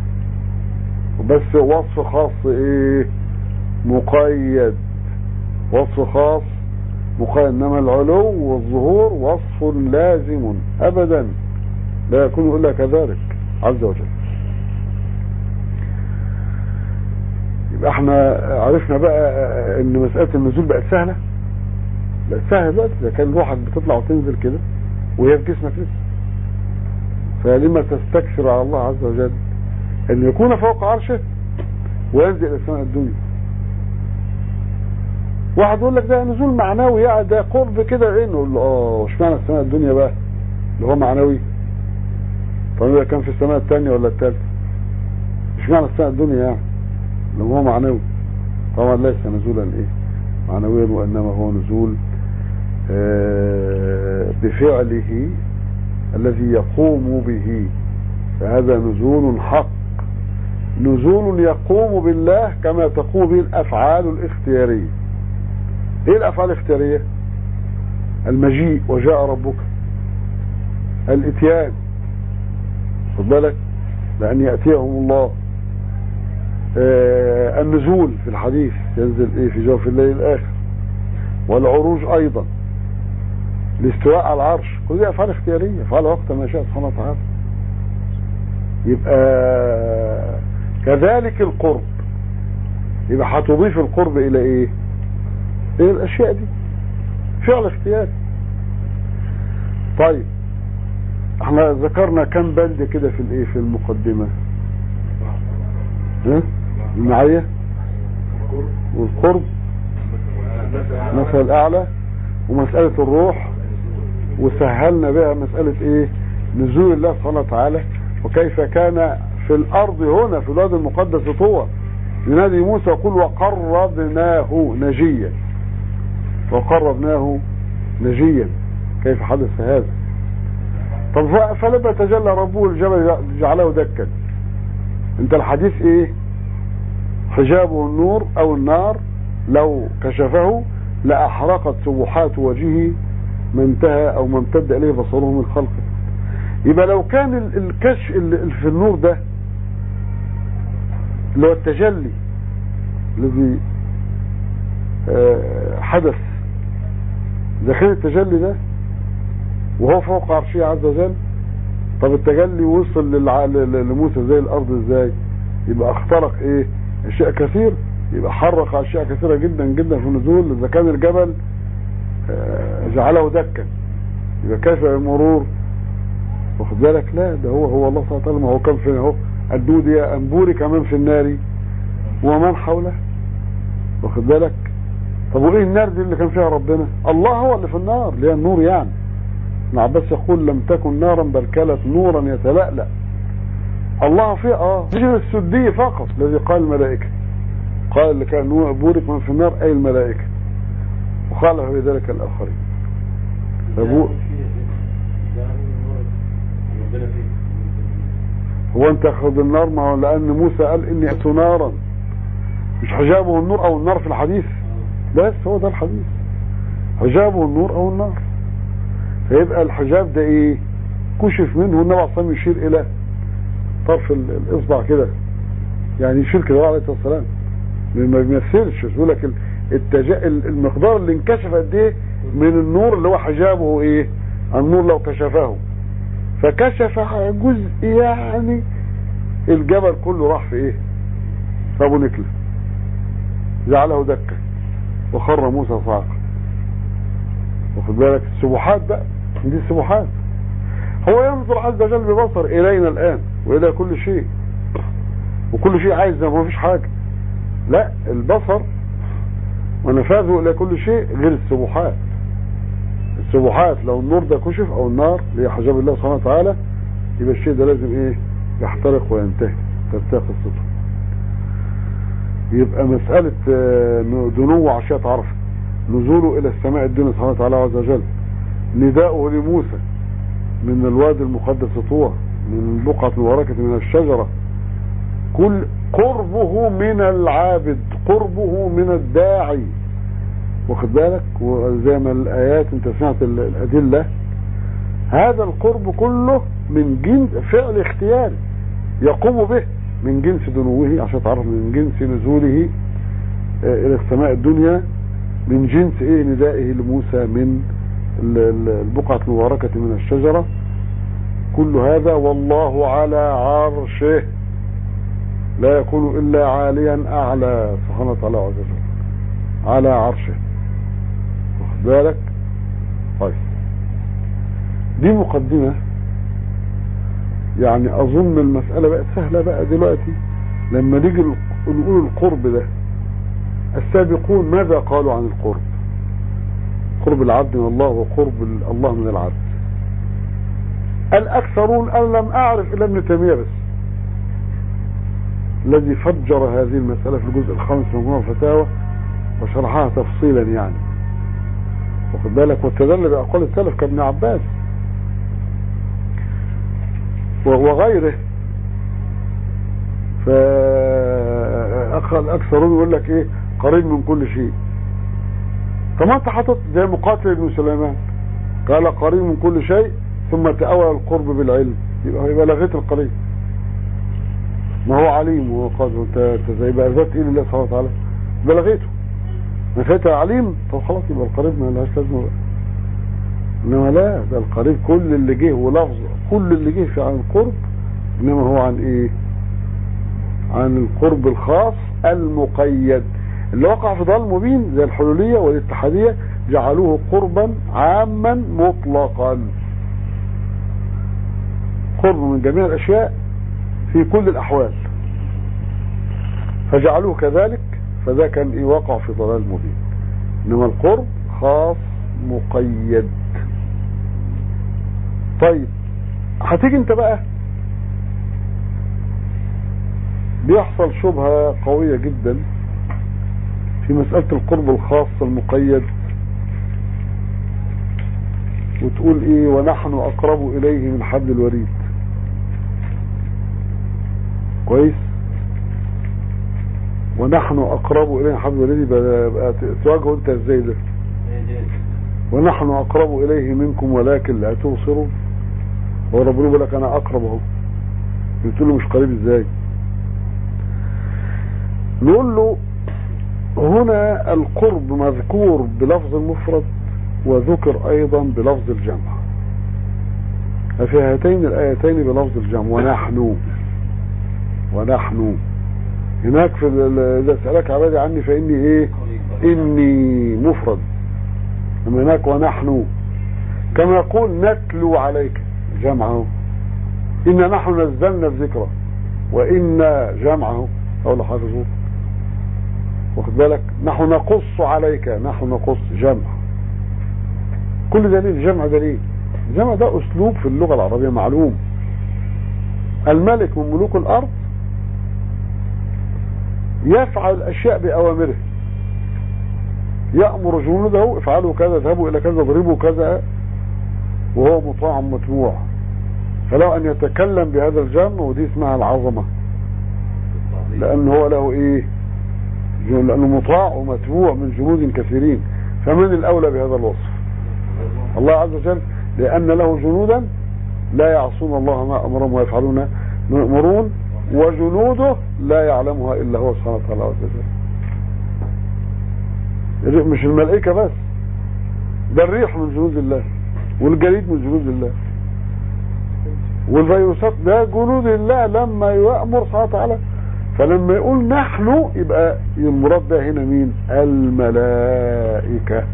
بس وصف خاص إيه مقيد وصف خاص مقيد إنما العلو والظهور وصف لازم أبدا لا يكون إلا كذلك عز وجل يبقى احنا عرفنا بقى ان مسألة النزول بقت سهلة بقت سهلة دلوقتي اذا كان روحك بتطلع وتنزل كده وهي في جسمك لسه فلما تستكثر على الله عز وجل ان يكون فوق عرشه وينزل الى سماء الدنيا واحد يقول لك ده نزول معنوي يعني ده قرب كده ايه نقول له اه اشمعنى السماء الدنيا بقى اللي هو معنوي طب اذا كان في السماء الثانيه ولا الثالثه اشمعنى السماء الدنيا يعني لو هو معنوي طبعا ليس نزولا ايه معنويا وانما هو نزول آه بفعله الذي يقوم به فهذا نزول حق نزول يقوم بالله كما تقوم به الافعال الاختياريه ايه الافعال الاختياريه المجيء وجاء ربك الاتيان خد بالك لان ياتيهم الله آه النزول في الحديث ينزل ايه في جوف الليل الاخر والعروج ايضا الاستواء على العرش كل دي افعال اختياريه افعال وقت ما شاء سبحانه وتعالى يبقى كذلك القرب يبقى هتضيف القرب الى ايه ايه الاشياء دي فعل اختياري طيب احنا ذكرنا كم بند كده في الايه في المقدمه ها المعية والقرب مثل الاعلى ومسألة الروح وسهلنا بها مسألة ايه نزول الله سبحانه وتعالى وكيف كان في الارض هنا في الوادي المقدس طوى ينادي موسى يقول وقربناه نجيا وقربناه نجيا كيف حدث هذا طب فلما تجلى ربه الجبل جعله دكا انت الحديث ايه حجابه النور او النار لو كشفه لأحرقت سبحات وجهه ما انتهى او ما امتد اليه بصره من خلقه يبقى لو كان الكشف اللي في النور ده اللي هو التجلي الذي حدث اذا كان التجلي ده وهو فوق عرشه عز وجل طب التجلي وصل لموسى زي الارض ازاي يبقى اخترق ايه اشياء كثير يبقى حرق اشياء كثيره جدا جدا في النزول اذا كان الجبل جعله دكا يبقى كيف المرور واخد بالك لا ده هو هو الله سبحانه وتعالى ما هو كان في اهو الدود يا انبوري كمان في النار ومن حوله واخد بالك طب وايه النار دي اللي كان فيها ربنا الله هو اللي في النار اللي هي النور يعني ابن عباس يقول لم تكن نارا بل كانت نورا يتلألأ الله فيه اه مش السدي فقط الذي قال الملائكة قال اللي كان نور بورك من في النار اي الملائكة وخالف في ذلك الاخرين فبو هو انت اخذ النار ما هو لان موسى قال اني اتوا نارا مش حجابه النور او النار في الحديث بس هو ده الحديث حجابه النور او النار فيبقى الحجاب ده ايه كشف منه النبي عليه الصلاه يشير الى طرف الاصبع كده يعني يشير كده عليه الصلاه والسلام ما بيمثلش يقول لك التجا... المقدار اللي انكشف قد ايه من النور اللي هو حجابه ايه النور لو كشفه فكشف جزء يعني الجبل كله راح في ايه في ابو نكله جعله دكه وخر موسى صاعقا واخد بالك السبحات بقى دي السبحات هو ينظر عز وجل ببصر الينا الان والى كل شيء وكل شيء عايز ما فيش حاجه لا البصر ونفاذه الى كل شيء غير السبحات السبحات لو النور ده كشف او النار اللي هي حجاب الله سبحانه وتعالى يبقى الشيء ده لازم ايه يحترق وينتهي تنتهي قصته يبقى مسألة دنو عشية عرفة نزوله الى السماء الدنيا سبحانه وتعالى عز وجل نداؤه لموسى من الوادي المقدس طوى من البقعة المباركة من الشجرة كل قربه من العابد قربه من الداعي واخد بالك وزي ما الآيات انت سمعت ال- الأدلة هذا القرب كله من جنس فعل اختياري يقوم به من جنس دنوه عشان تعرف من جنس نزوله آه، إلى السماء الدنيا من جنس ايه ندائه لموسى من ال- ال- البقعة المباركة من الشجرة كل هذا والله على عرشه لا يكون إلا عاليا أعلى سبحانه وتعالى عز وجل على عرشه واخد بالك طيب دي مقدمة يعني أظن المسألة بقت سهلة بقى دلوقتي لما نيجي نقول القرب ده السابقون ماذا قالوا عن القرب قرب العبد من الله وقرب الله من العبد الأكثرون أن لم أعرف إلا ابن تيمية بس الذي فجر هذه المسألة في الجزء الخامس من مجموع الفتاوى وشرحها تفصيلا يعني واخد بالك واستدل بأقوال السلف كابن عباس و- وغيره فالأكثرون يقول لك إيه قريب من كل شيء طب ما انت حاطط زي مقاتل ابن سليمان قال قريب من كل شيء ثم تأول القرب بالعلم يبقى يبقى لغيت القريب ما هو عليم وهو قادر انت انت زي بقى ذات ايه لله سبحانه وتعالى يبقى لغيته نفيت عليم طب خلاص يبقى القريب ما لهاش لازمه بقى انما لا ده القريب كل اللي جه ولفظ كل اللي جه في عن القرب انما هو عن ايه عن القرب الخاص المقيد اللي وقع في ضلال مبين زي الحلولية والاتحادية جعلوه قربا عاما مطلقا قرب من جميع الاشياء في كل الاحوال فجعلوه كذلك فده كان ايه وقع في ضلال مبين انما القرب خاص مقيد طيب هتيجي انت بقى بيحصل شبهة قوية جدا في مسألة القرب الخاص المقيد وتقول ايه ونحن اقرب اليه من حبل الوريد كويس ونحن اقرب اليه من حبل الوريد يبقى يبقى تواجهه انت ازاي ده ونحن اقرب اليه منكم ولكن لا تبصرون هو ربنا بيقول لك انا اقرب اهو قلت له مش قريب ازاي نقول له هنا القرب مذكور بلفظ المفرد وذكر ايضا بلفظ الجمع ففي هاتين الايتين بلفظ الجمع ونحن ونحن هناك في ال- اذا سألك عبادي عني فاني ايه اني مفرد اما هناك ونحن كما يقول نتلو عليك جمعه إنا نحن نزلنا الذكر وإنا جمعه أو لحافظوه واخد بالك نحن نقص عليك نحن نقص جمع كل دليل جمع دليل الجمع ده أسلوب في اللغة العربية معلوم الملك من ملوك الأرض يفعل الأشياء بأوامره يأمر جنوده افعلوا كذا اذهبوا إلى كذا اضربوا كذا وهو مطاع متبوع فلو أن يتكلم بهذا الجمع ودي اسمها العظمة لأن هو له إيه لأنه مطاع ومتبوع من جنود كثيرين فمن الأولى بهذا الوصف الله عز وجل لأن له جنودا لا يعصون الله ما أمرهم ويفعلون ما يأمرون وجنوده لا يعلمها إلا هو سبحانه وتعالى عز وجل مش الملائكة بس ده الريح من جنود الله والجليد من جنود الله والفيروسات ده جنود الله لما يأمر سبحانه وتعالى فلما يقول نحن يبقى المراد ده هنا مين الملائكة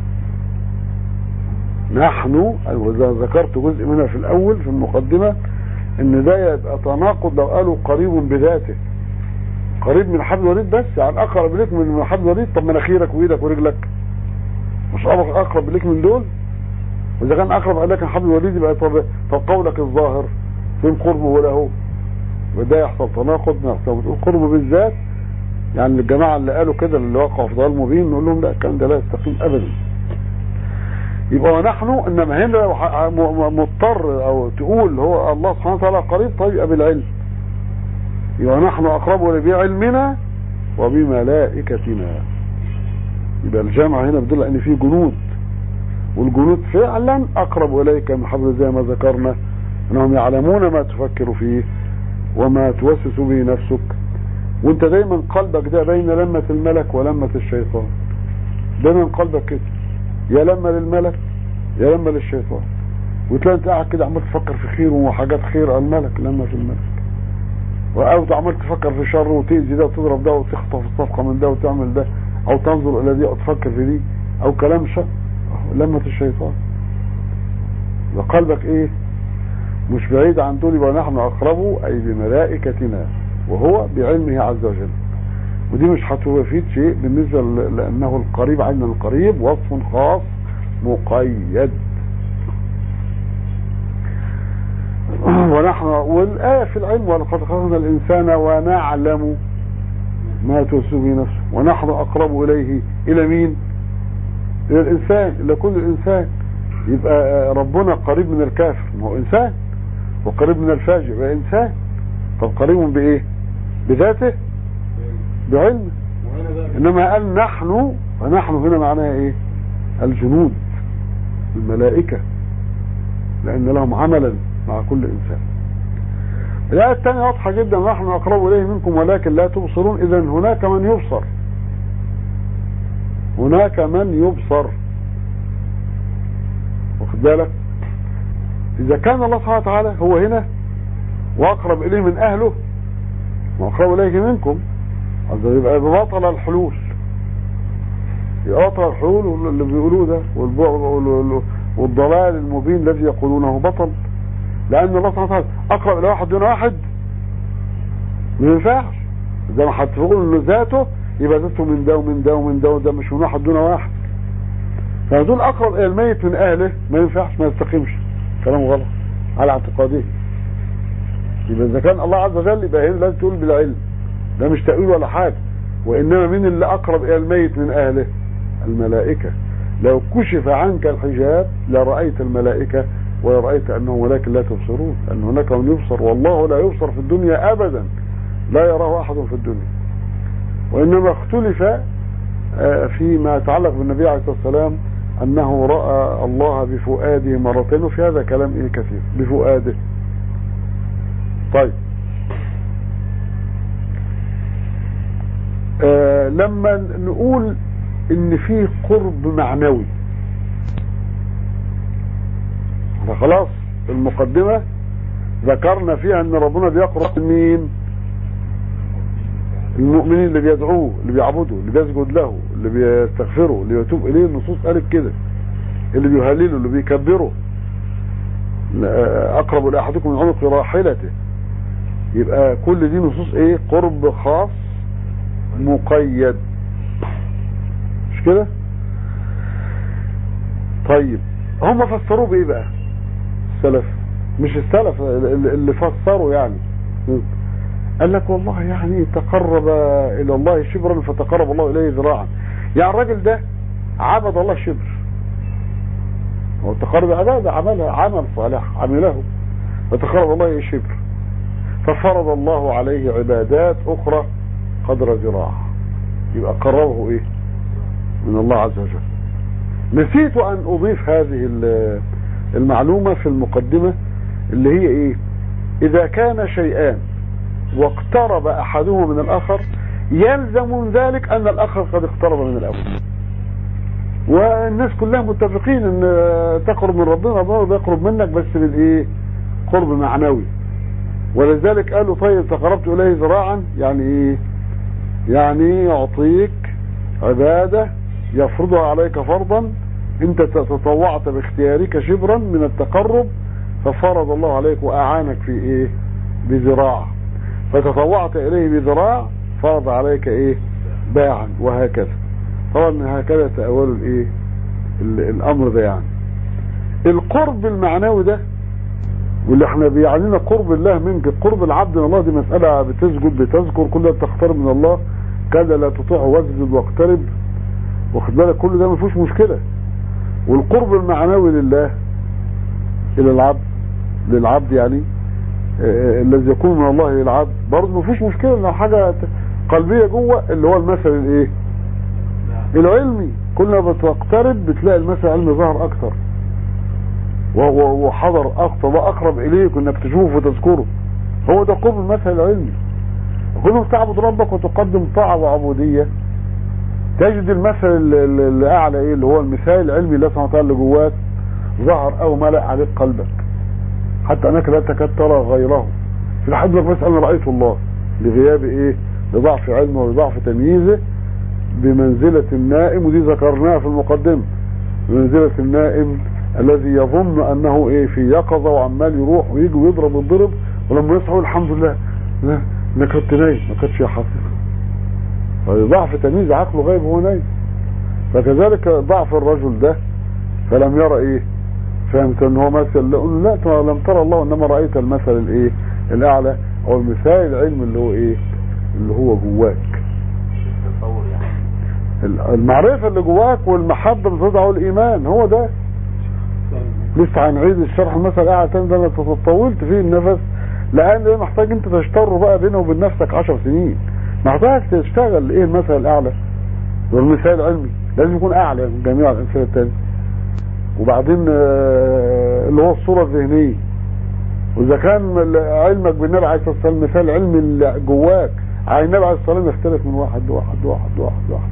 نحن وإذا ذكرت جزء منها في الأول في المقدمة إن ده يبقى تناقض لو قالوا قريب بذاته قريب من حبل الوريد بس يعني أقرب لك من حبل الوريد طب مناخيرك وإيدك ورجلك مش أقرب لك من دول وإذا كان أقرب إليك من حبل الوريد يبقى طب, طب قولك الظاهر فين قربه له وده يحصل تناقض يحصل بتقول قربه بالذات يعني الجماعة اللي قالوا كده اللي وقعوا في ضلال مبين نقول لهم لا الكلام ده لا يستقيم أبدا يبقى ونحن انما هنا مضطر او تقول هو الله سبحانه وتعالى قريب طيب يبقى بالعلم يبقى نحن اقرب بعلمنا وبملائكتنا يبقى الجامعة هنا بتدل ان في جنود والجنود فعلا اقرب اليك من حبل زي ما ذكرنا انهم يعلمون ما تفكر فيه وما توسوس به نفسك وانت دايما قلبك ده بين لمة الملك ولمة الشيطان دايما قلبك كده يا لمة للملك يا لمة للشيطان وتلاقي انت قاعد كده عمال تفكر في خير وحاجات خير الملك لمة الملك او عمال تفكر في شر وتأذي ده وتضرب ده وتخطف الصفقة من ده وتعمل ده او تنظر الى دي او تفكر في دي او كلام شر لمة الشيطان وقلبك ايه مش بعيد عن دول يبقى نحن اقرب اي بملائكتنا وهو بعلمه عز وجل ودي مش هتفيد شيء بالنسبة ل- لانه القريب عنا القريب وصف خاص مقيد ونحن والآية في العلم ولقد خلقنا الإنسان ونعلم ما توسوس به نفسه ونحن أقرب إليه إلى مين إلى الإنسان إلى كل إنسان يبقى ربنا قريب من الكافر ما هو إنسان وقريب من الفاجر يبقى إنسان طب قريب بإيه بذاته بعلمه وهنا بقى إنما قال نحن فنحن هنا معناها إيه الجنود الملائكة لأن لهم عملا مع كل إنسان الآية الثانية واضحة جدا نحن أقرب إليه منكم ولكن لا تبصرون إذا هناك من يبصر هناك من يبصر واخد بالك إذا كان الله سبحانه وتعالى هو هنا وأقرب إليه من أهله وأقرب إليه منكم هذا يبقى ببطل الحلول يبقى بطل الحلول اللي بيقولوه ده والبعد وال- والضلال المبين الذي يقولونه بطل لأن الله سبحانه وتعالى أقرب إلى واحد دون واحد ما ينفعش زي ما هتقول إنه ذاته يبقى ذاته من ده ومن ده ومن ده وده مش من واحد دون واحد فدول أقرب إلى الميت من أهله ما ينفعش ما يستقيمش كلام غلط على اعتقاده يبقى إذا كان الله عز وجل يبقى هنا لازم تقول بالعلم ده مش تأويل ولا حاجة وإنما مين اللي أقرب إلى الميت من أهله الملائكة لو كشف عنك الحجاب لرأيت الملائكة ولرأيت أنهم ولكن لا تبصرون أن هناك من يبصر والله لا يبصر في الدنيا أبدا لا يراه أحد في الدنيا وإنما اختلف آه، فيما يتعلق بالنبي عليه الصلاة والسلام أنه رأى الله بفؤاده مرتين وفي هذا كلام إيه كثير بفؤاده طيب آه لما نقول ان في قرب معنوي فخلاص المقدمة ذكرنا فيها ان ربنا بيقرب مين المؤمنين اللي بيدعوه اللي بيعبدوا اللي بيسجد له اللي بيستغفره اللي يتوب اليه النصوص قالت كده اللي بيهلله اللي بيكبره اقرب لاحدكم من عنق راحلته يبقى كل دي نصوص ايه قرب خاص مقيد مش كده طيب هم فسروه بايه بقى السلف مش السلف اللي اللي فسروا يعني قال لك والله يعني تقرب الى الله شبرا فتقرب الله اليه ذراعا يعني الراجل ده عبد الله شبر هو التقرب عباده عملها عمل صالح عمله فتقرب الله اليه شبر ففرض الله عليه عبادات اخرى قدر ذراع يبقى قرره ايه من الله عز وجل نسيت ان اضيف هذه ال- المعلومة في المقدمة اللي هي ايه اذا كان شيئان واقترب احدهما من الاخر يلزم من ذلك ان الاخر قد اقترب من الاول والناس كلها متفقين ان تقرب من ربنا ربنا بيقرب منك بس بالايه قرب معنوي ولذلك قالوا طيب تقربت اليه ذراعا يعني ايه يعني يعطيك عبادة يفرضها عليك فرضا انت تطوعت باختيارك شبرا من التقرب ففرض الله عليك واعانك في ايه بذراع فتطوعت اليه بذراع فرض عليك ايه باعا وهكذا طبعا هكذا تأول الايه ال- الامر ده يعني القرب المعنوي ده واللي احنا بيعنينا قرب الله منك قرب العبد من الله دي مسألة بتسجد بتذكر كلها بتقترب من الله كذا لا تطيعه واسجد واقترب واخد بالك كل ده ما فيهوش مشكلة والقرب المعنوي لله الى العبد للعبد يعني آه، الذي يكون من الله للعبد برضه ما فيش مشكلة انه حاجة قلبية جوه اللي هو المثل الايه العلمي كل ما بتقترب بتلاقي المثل العلمي ظهر اكتر و- و- وحضر اكتر واقرب اليك انك تشوفه وتذكره هو ده قرب المثل العلمي كل ما تعبد ربك وتقدم طاعه وعبوديه تجد المثل ال- ال- الاعلى ايه اللي هو المثال العلمي الله سبحانه وتعالى اللي جواك ظهر او ملأ عليك قلبك حتى انك لا تكاد ترى غيره في الحد لك بس انا رايت الله لغياب ايه لضعف علمه ولضعف تمييزه بمنزلة النائم ودي ذكرناها في المقدمة بمنزلة النائم الذي يظن انه ايه في يقظة وعمال يروح ويجي ويضرب ويضرب ولما يصحى يقول الحمد لله لا انا كنت نايم ما كنتش حاسس ضعف تمييز عقله غايب وهو نايم فكذلك ضعف الرجل ده فلم يرى ايه فهمت ان هو مثل لا لا ترى- لم ترى الله انما رايت المثل الايه الاعلى او المثال العلمي اللي هو ايه اللي هو جواك تصور يعني ال- المعرفه اللي جواك والمحبه اللي تدعو الايمان هو ده لسه هنعيد الشرح المثل الاعلى تاني ده انا طولت فيه النفس لان ده محتاج انت تشتر بقى بينه وبين نفسك 10 سنين محتاج تشتغل ايه المثل الاعلى والمثال العلمي لازم يكون اعلى من جميع الامثله التانية وبعدين آه، اللي هو الصوره الذهنيه واذا كان ال- علمك بالنبي عليه الصلاه والسلام مثال علمي اللي جواك على النبي عليه الصلاه والسلام يختلف من واحد لواحد واحد واحد واحد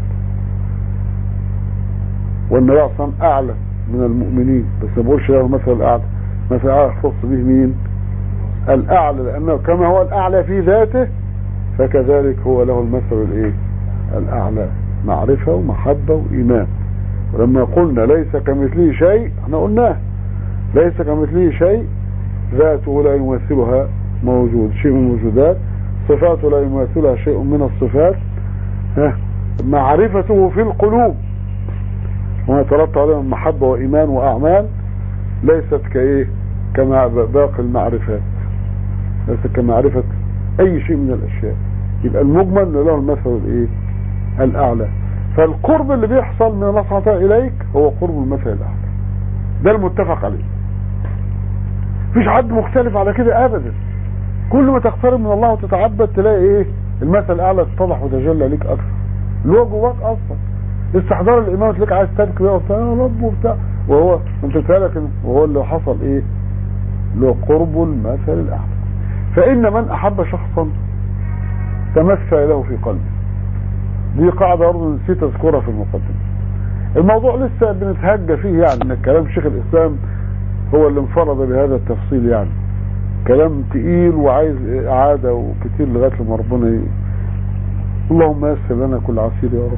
والنبي عليه الصلاه والسلام اعلى من المؤمنين بس ما بقولش له مثل الاعلى مثل الاعلى يختص به مين الاعلى لانه كما هو الاعلى في ذاته فكذلك هو له المثل الايه الاعلى معرفه ومحبه وايمان ولما قلنا ليس كمثله شيء احنا قلناه ليس كمثله شيء ذاته لا يمثلها موجود شيء من الموجودات صفاته لا يمثلها شيء من الصفات ها معرفته في القلوب وما يترتب عليها من محبة وإيمان وأعمال ليست كإيه كما باقي المعرفات ليست كمعرفة أي شيء من الأشياء يبقى المجمل له المثل الإيه الأعلى فالقرب اللي بيحصل من الله سبحانه وتعالى إليك هو قرب المثل الأعلى ده المتفق عليه مفيش حد مختلف على كده أبدا كل ما تقترب من الله وتتعبد تلاقي إيه المثل الأعلى اتضح وتجلى ليك أكثر اللي هو جواك أصلا استحضار الإمام تلاقيك عايز تبكي بقى وبتاع يا رب وبتاع وهو انت بتهيألك إن- وهو اللي حصل ايه اللي هو قرب المثل الأعلى فإن من أحب شخصا تمثل له في قلبه دي قاعدة برضه نسيت أذكرها في المقدمة الموضوع لسه بنتهجى فيه يعني ان كلام شيخ الإسلام هو اللي انفرد بهذا التفصيل يعني كلام تقيل وعايز إعادة وكتير لغاية لما ربنا ي... اللهم يسر لنا كل عسير يا رب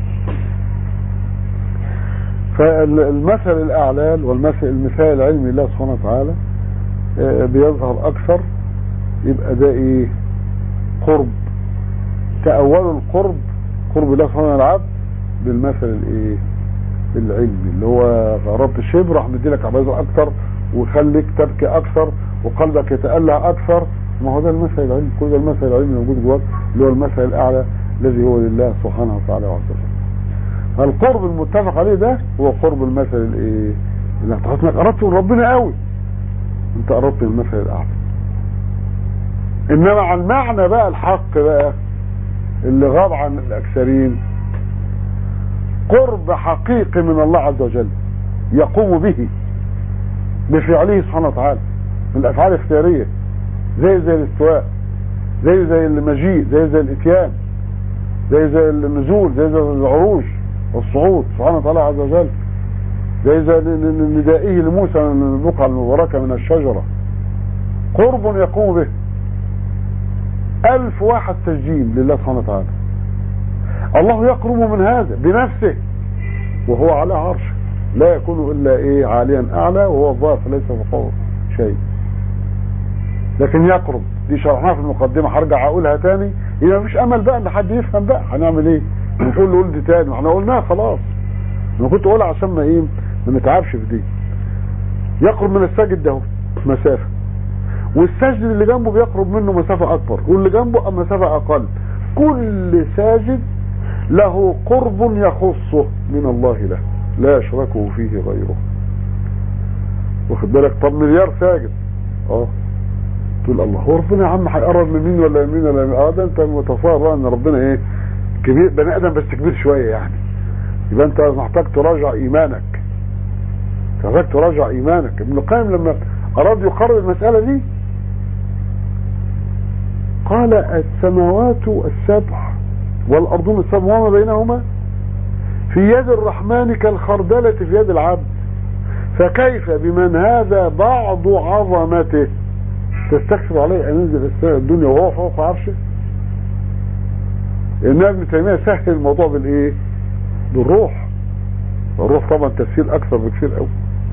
فالمثل الأعلى والمثل المثال العلمي الله سبحانه وتعالى آه، بيظهر أكثر يبقى ده إيه قرب تأول القرب قرب الله سبحانه وتعالى العبد بالمثل الإيه العلمي اللي هو غربت الشبر راح مديلك عبايزه أكثر ويخليك تبكي أكثر وقلبك يتألع أكثر ما هو ده المثل العلمي كل ده المثل العلمي موجود جواك اللي هو المثل الأعلى الذي هو لله سبحانه وتعالى وعز وجل القرب المتفق عليه ده هو قرب المثل الايه اللي انت انك قربت من ربنا قوي انت قربت من المثل الاعلى انما على المعنى بقى الحق بقى اللي غاب عن الاكثرين قرب حقيقي من الله عز وجل يقوم به بفعله سبحانه وتعالى من الافعال الاختياريه زي زي الاستواء زي زي المجيء زي زي الاتيان زي زي النزول زي زي العروج والصعود سبحانه وتعالى عز وجل زي زي ن- ن- ندائه لموسى من البقعة المباركة من الشجرة قرب يقوم به ألف واحد تسجيل لله سبحانه وتعالى الله يقرب من هذا بنفسه وهو على عرشه لا يكون إلا إيه عاليا أعلى وهو الظاهر فليس فوقه شيء لكن يقرب دي شرحناها في المقدمة هرجع أقولها تاني يبقى مفيش أمل بقى إن حد يفهم بقى هنعمل إيه ونقول له قول دي تاني ما احنا قلناها خلاص انا كنت اقولها عشان ما ايه ما نتعبش في دي يقرب من الساجد ده مسافة والساجد اللي جنبه بيقرب منه مسافة اكبر واللي جنبه مسافة اقل كل ساجد له قرب يخصه من الله له لا يشركه فيه غيره واخد بالك طب مليار ساجد اه تقول الله هو ربنا يا عم هيقرب من مين ولا من مين ولا من اه ده انت متصور بقى ان ربنا ايه كبير بني ادم بس كبير شويه يعني يبقى انت محتاج تراجع ايمانك محتاج تراجع ايمانك ابن القيم لما اراد يقرر المسألة دي قال السماوات السبع والارضون السبع وما بينهما في يد الرحمن كالخردلة في يد العبد فكيف بمن هذا بعض عظمته تستكثر عليه ان ينزل السماء الدنيا وهو فوق عرشه ان ابن تيميه سهل الموضوع بالايه بالروح الروح طبعا تفسير اكثر بكثير قوي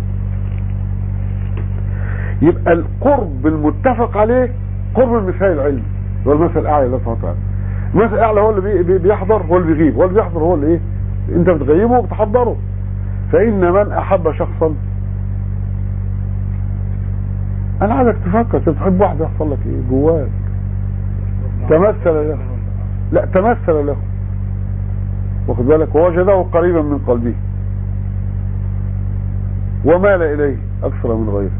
يبقى القرب المتفق عليه قرب المثال العلمي هو المثل الاعلى لله سبحانه وتعالى المثل الاعلى هو اللي بي- بي- بيحضر هو اللي بيغيب هو اللي بيحضر هو اللي ايه انت بتغيبه وبتحضره فان من احب شخصا انا عايزك تفكر انت بتحب واحد يحصل لك ايه جواك تمثل له لا تمثل له واخد بالك ووجده قريبا من قلبه ومال اليه اكثر من غيره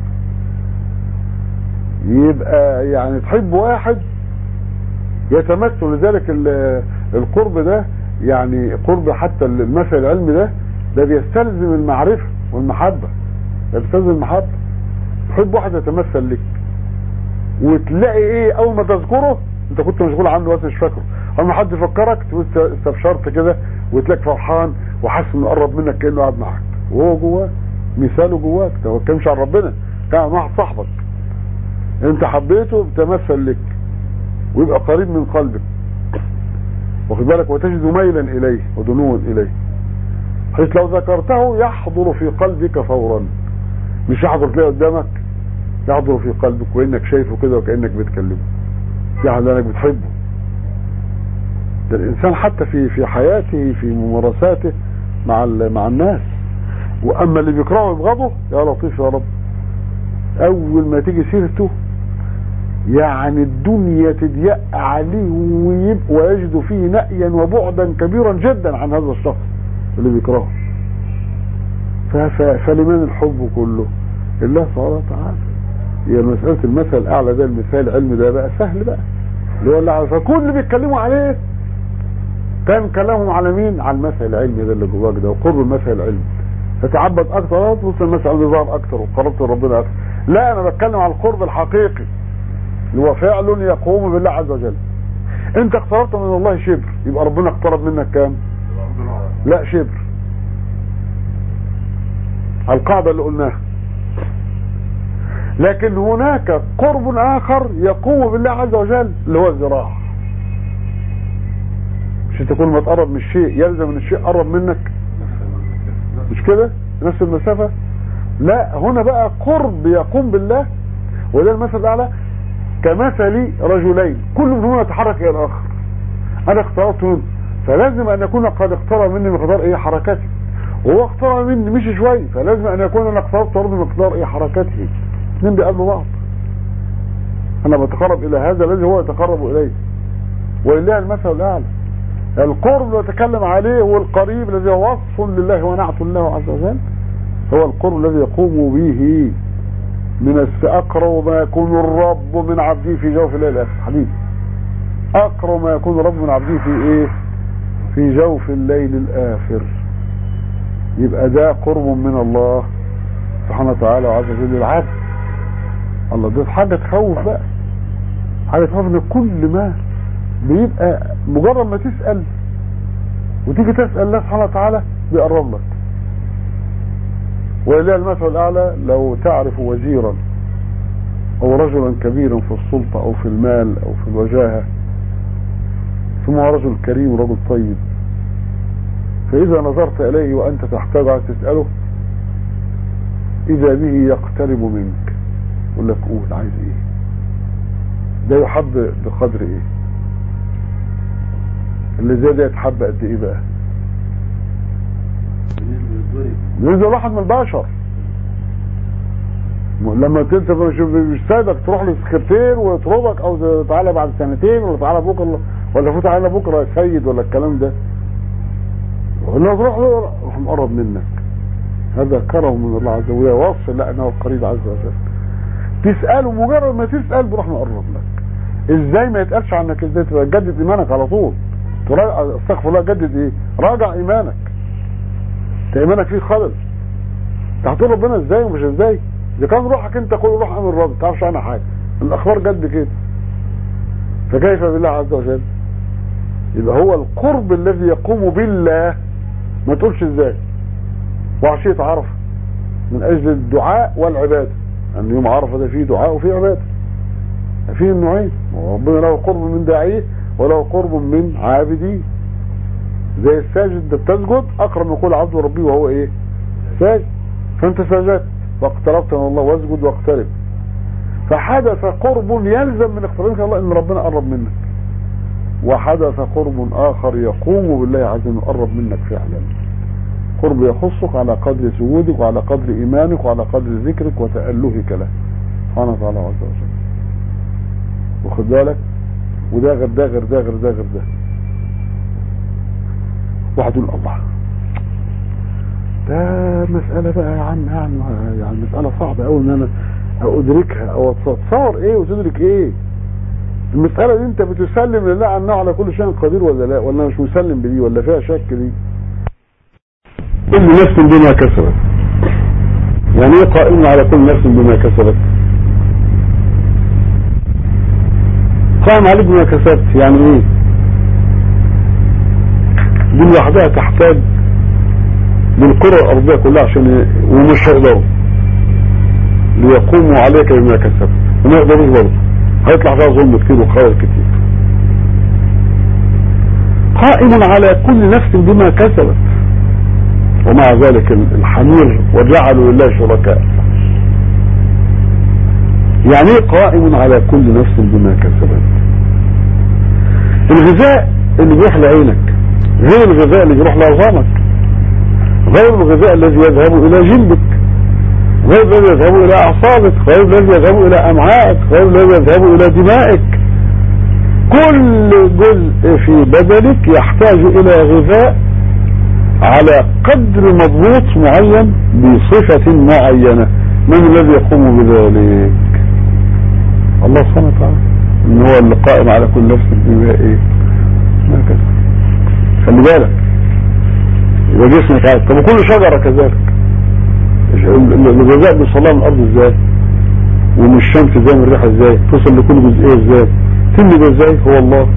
يبقى يعني تحب واحد يتمثل لذلك ال- القرب ده يعني قرب حتى المثل العلمي ده ده بيستلزم المعرفة والمحبة ده بيستلزم المحبة تحب واحد يتمثل لك وتلاقي ايه اول ما تذكره انت كنت مشغول عنه بس مش فاكره اما حد يفكرك تقول استبشرت كده وتلاقيك فرحان وحاسس انه قرب منك كانه قاعد معاك وهو جواه مثاله جواك ده ما بتكلمش عن ربنا كان عن واحد صاحبك انت حبيته بتمثل لك ويبقى قريب من قلبك واخد بالك وتجد ميلا اليه ودنوا اليه حيث لو ذكرته يحضر في قلبك فورا مش يحضر تلاقيه قدامك يحضر في قلبك وانك شايفه كده وكانك بتكلمه يعني لانك بتحبه ده الانسان حتى في في حياته في ممارساته مع ال- مع الناس واما اللي بيكرهه ويبغضه يا لطيف يا رب اول ما تيجي سيرته يعني الدنيا تضيق عليه ويبقى ويجد فيه نأيا وبعدا كبيرا جدا عن هذا الشخص اللي بيكرهه ف- ف- فلمن الحب كله الله سبحانه وتعالى هي مسألة المثل الأعلى ده المثال العلمي ده بقى سهل بقى اللي هو اللي عارف- فكل اللي بيتكلموا عليه كان كلامهم على مين؟ على المثل العلمي ده اللي جواك ده وقرب المثل العلمي فتعبد أكتر تبص المثل العلمي ظهر أكتر وقربت لربنا أكتر لا أنا بتكلم على القرب الحقيقي اللي هو فعل يقوم بالله عز وجل انت اقتربت من الله شبر يبقى ربنا اقترب منك كام لا شبر القاعدة اللي قلناها لكن هناك قرب اخر يقوم بالله عز وجل اللي هو الذراع مش انت كل ما تقرب من الشيء يلزم ان الشيء قرب منك مش كده نفس المسافة لا هنا بقى قرب يقوم بالله وده المثل الاعلى كمثل رجلين كل منهما يتحرك الى الاخر انا اقتربت منه فلازم ان يكون قد اقترب مني مقدار ايه حركتي وهو اقترب مني مشي شوي فلازم ان يكون انا اقتربت برضه مقدار ايه حركته اثنين بيقابلوا بعض انا بتقرب الى هذا الذي هو يتقرب اليه ولله المثل الاعلى القرب اللي يتكلم عليه هو القريب الذي هو وصف لله ونعت الله عز وجل هو القرب الذي يقوم به من الس- أقرب ما يكون الرب من عبده في جوف الليل الآخر حديث أقرب ما يكون الرب من عبده في إيه في جوف الليل الآخر يبقى ده قرب من الله سبحانه وتعالى وعز وجل للعبد الله ده حاجة تخوف بقى حاجة تخوف ان كل ما بيبقى مجرد ما تسأل وتيجي تسأل الله سبحانه وتعالى بيقرب لك ولله المثل الأعلى لو تعرف وزيرا أو رجلا كبيرا في السلطة أو في المال أو في الوجاهة ثم هو رجل كريم ورجل طيب فإذا نظرت إليه وأنت تحتاج أن تسأله إذا به يقترب منك يقول لك قول عايز إيه ده يحب بقدر إيه اللي زي ده يتحب قد إيه بقى ينزل واحد من البشر لما انت مش مش سايبك تروح للسكرتير ويطردك او تعالى بعد سنتين ولا تعالى بكره ولا فوت علينا بكره يا سيد ولا الكلام ده ولا تروح له يروح مقرب منك هذا كرم من الله عز وجل وصف لانه قريب عز وجل تساله مجرد ما تسال بيروح مقرب لك ازاي ما يتقالش عنك ازاي تبقى تجدد ايمانك على طول تراجع استغفر الله جدد ايه راجع ايمانك انت ايمانك فيه خلل انت هتقول ربنا ازاي ومش ازاي اذا كان روحك انت قول روح امر رب ما تعرفش عنها حاجه الاخبار جت بكده فكيف بالله عز وجل يبقى هو القرب الذي يقوم بالله ما تقولش ازاي وعشية عرفة من اجل الدعاء والعبادة ان يوم عرفة ده فيه دعاء وفيه عبادة فيه النوعين وربنا له قرب من داعيه وله قرب من عابديه زي الساجد ده بتسجد اقرب يقول عبد ربي وهو ايه ساجد فانت سجدت واقتربت من الله واسجد واقترب فحدث قرب يلزم من اقترابك الله ان ربنا قرب منك وحدث قرب اخر يقوم بالله عز وجل قرب منك فعلا قرب يخصك على قدر سجودك وعلى قدر ايمانك وعلى قدر ذكرك وتألهك له سبحانه وتعالى عز وجل واخد بالك وده غير ده غير ده غير ده غير ده واحد يقول الله ده مسألة بقى يا عم يعني يعني مسألة صعبة قوي ان انا ادركها او اتصور ايه وتدرك ايه المسألة دي انت بتسلم لله انه على كل شيء قدير ولا لا ولا مش مسلم بدي ولا فيها شك دي كل نفس بما كسبت يعني ايه قائم على كل نفس بما كسبت قائم عليك بما كسبت يعني ايه دي لوحدها تحتاج للقرى الارضيه كلها عشان ومش هيقدروا ليقوموا عليك بما كسبت وما يقدروش برضه هيطلع فيها ظلم كتير وخير كتير قائم على كل نفس بما كسبت ومع ذلك الحمير وجعلوا لله شركاء يعني ايه قائم على كل نفس بما كسبت الغذاء اللي بيروح لعينك غير الغذاء اللي بيروح لعظامك غير الغذاء الذي يذهب الى جلدك غير الذي يذهب الى اعصابك غير الذي يذهب الى امعائك غير الذي يذهب الى دمائك كل جزء في بدنك يحتاج الى غذاء على قدر مضبوط معين بصفة معينة من الذي يقوم بذلك الله سبحانه وتعالى ان هو اللي قائم على كل نفس بما ايه ما كسب خلي بالك يبقى جسمك عاد طب وكل شجرة كذلك الغذاء بيوصلها من الارض ازاي ومن الشمس ازاي من الريحة ازاي توصل لكل جزئية ازاي تنمي ده ازاي هو الله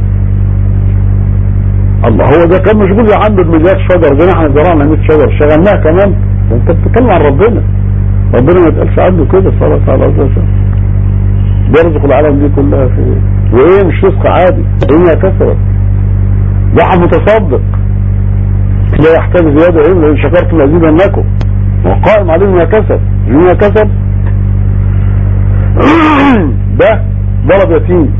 الله هو ده كان مشغول يا عم بمليار شجر ده احنا زرعنا 100 شجر شغلناها كمان انت بتتكلم عن ربنا ربنا ما يتقالش عنه كده صلى الله عليه وسلم بيرزق العالم دي كلها في وايه مش رزق عادي هي كسرت واحد متصدق لا يحتاج زيادة ايه لان شكرت لازيدنكم وقائم عليه ما كسب ما كسب ده ضرب يتيم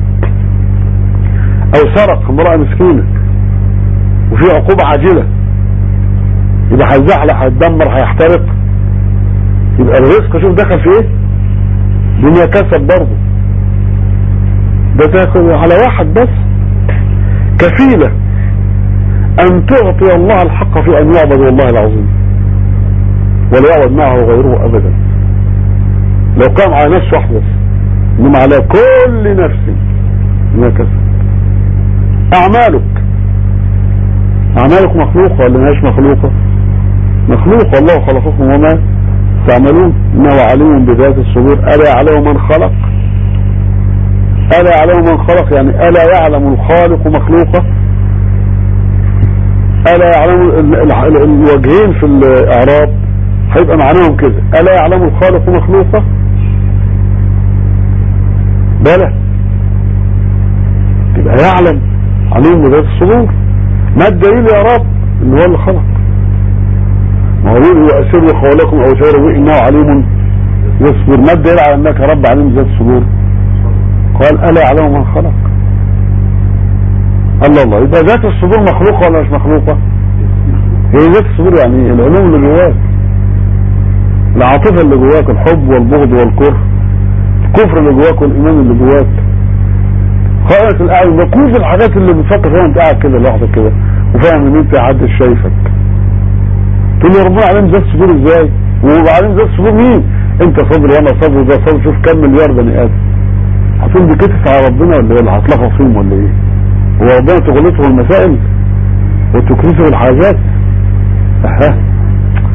او سرق امرأة مسكينة وفي عقوبة عاجلة يبقى هيزحلق هيتدمر هيحترق يبقى الرزق شوف دخل في ايه بما كسب برضه ده تاخد على واحد بس كفيلة ان تعطي الله الحق في ان يعبد والله العظيم ولا يعبد معه غيره ابدا لو قام على نفس واحد بس انما على كل نفس ما كسب اعمالك اعمالك مخلوقة ولا ماهيش مخلوقة مخلوقة الله خلقكم وما تعملون انه عليم بذات الصدور الا يعلم من خلق الا يعلم من خلق يعني الا يعلم الخالق مخلوقة الا يعلم الوجهين في الاعراب هيبقى معناهم كده الا يعلم الخالق مخلوقة بلى يبقى يعلم عليم بذات الصدور ما الدليل يا رب ان هو اللي خلق ما هو يقول واسروا قولكم او جاروا انه عليم يصبر ما الدليل على انك يا رب عليم بذات الصدور قال الا يعلم من خلق الله الله يبقى ذات الصدور مخلوقه ولا مش مخلوقه هي ذات الصدور يعني العلوم اللي جواك العاطفه اللي جواك الحب والبغض والكره الكفر اللي جواك والايمان اللي جواك خائف الاعين ده كل الحاجات اللي بتفكر فيها انت قاعد كده لوحدك كده وفاهم ان انت محدش شايفك تقول لي ربنا عليهم ذات صدور ازاي وبعدين ذات صدور مين انت صبر وانا صبر وده صبر شوف كم مليار بني ادم هتقول دي كتف على ربنا ولا ايه اللي هتلخص فيهم ولا ايه هو ربنا تغلطه المسائل وتكرسه الحاجات اها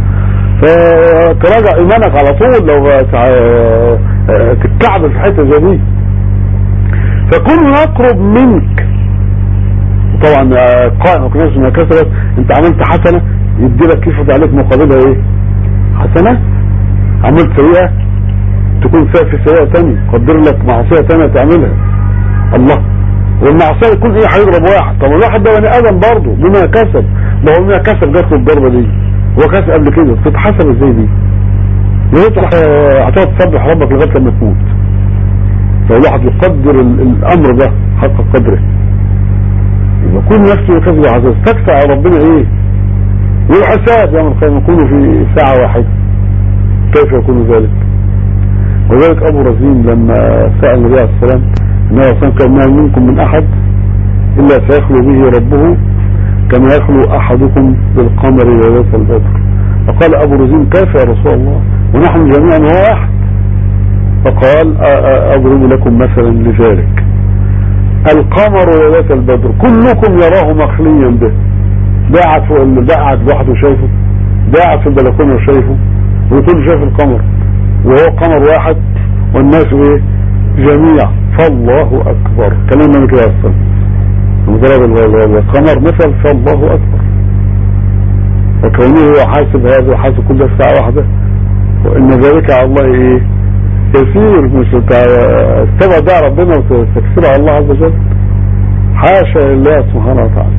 فتراجع ايمانك على طول لو تع- تتكعب في حته زي دي فكل يقرب منك طبعا قائم وكناس ما كسبت انت عملت حسنه يدي لك يفرض عليك مقابلها ايه حسنه عملت سيئه تكون فيها في سيئه تانية قدر لك معصيه تانية تعملها الله والمعصيه يكون ايه هيضرب واحد طب الواحد ده بني ادم برضه بما كسب ما هو بما كسب جات له الضربه دي هو كسب قبل كده تتحسب ازاي دي يطلع هتقعد تسبح ربك لغايه لما تموت فالواحد يقدر ال- الامر ده حق قدره يبقى كل نفسه يكذب عزيز تكفى على ربنا ايه والحساب يوم القيامه يكون في ساعه واحده كيف يكون ذلك وذلك ابو رزين لما سال النبي عليه السلام النبي عليه السلام كان ما منكم من احد الا سيخلو به ربه كما يخلو احدكم بالقمر ليله البدر فقال ابو رزين كيف يا رسول الله ونحن جميعا هو واحد فقال أ- أ- اضرب لكم مثلا لذلك القمر ليله البدر كلكم يراه مخليا به ده قاعد فوق ال- ده قاعد لوحده شايفه ده قاعد في البلكونه وشايفه وكل شايف القمر وهو قمر واحد والناس ايه جميع فالله اكبر كلام من كده اصلا مضرب ال- ال- القمر مثل فالله اكبر فكونه هو حاسب هذا وحاسب كل ده في ساعه واحده وان ذلك على الله ايه يسير مش تع- تبع ده ربنا وتكسر على الله عز وجل حاشا لله سبحانه وتعالى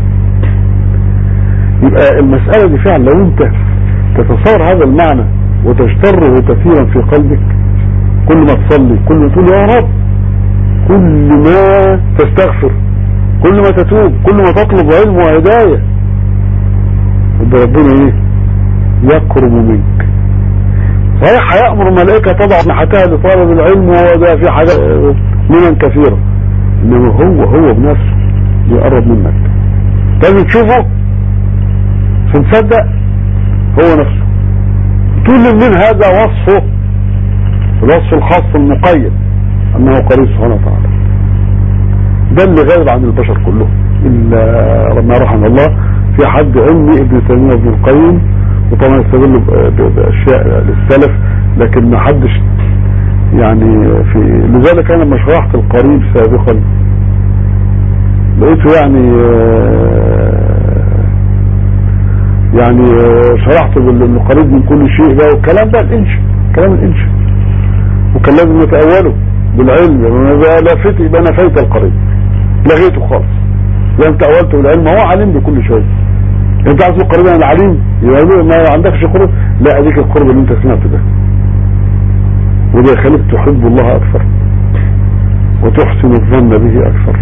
يبقى المسألة دي فعلا لو انت تتصور هذا المعنى وتجتره كثيرا في قلبك كل ما تصلي كل ما تقول يا رب كل ما تستغفر كل ما تتوب كل ما تطلب علم وهداية يبقى ربنا ايه يقرب منك صحيح هيأمر الملائكة طبعا نحتها لطالب العلم وهو ده في حاجات منن كثيرة انما هو هو بنفسه يقرب منك لازم تشوفه عشان تصدق هو نفسه كل من هذا وصفه الوصف الخاص المقيد انه قريب سبحانه وتعالى ده اللي غايب عن البشر كلهم الا ما رحم الله في حد علمي ابن تيميه ابن القيم وطبعا يستدل ب- ب- باشياء للسلف لكن ما حدش يعني في لذلك انا لما شرحت القريب سابقا لقيته يعني آه، يعني آه، شرحت بال- انه قريب من كل شيء ده والكلام ده الانشاء كلام الانشاء وكان لازم نتأوله بالعلم لما بقى لا فت يبقى انا فايت القريب لغيته خالص لا انت اولته بالعلم هو عليم بكل شيء انت عايز تقول قريب من العليم يبقى له ما عندكش قرب لا اديك القرب اللي انت سمعته ده وده يخليك تحب الله اكثر وتحسن الظن به اكثر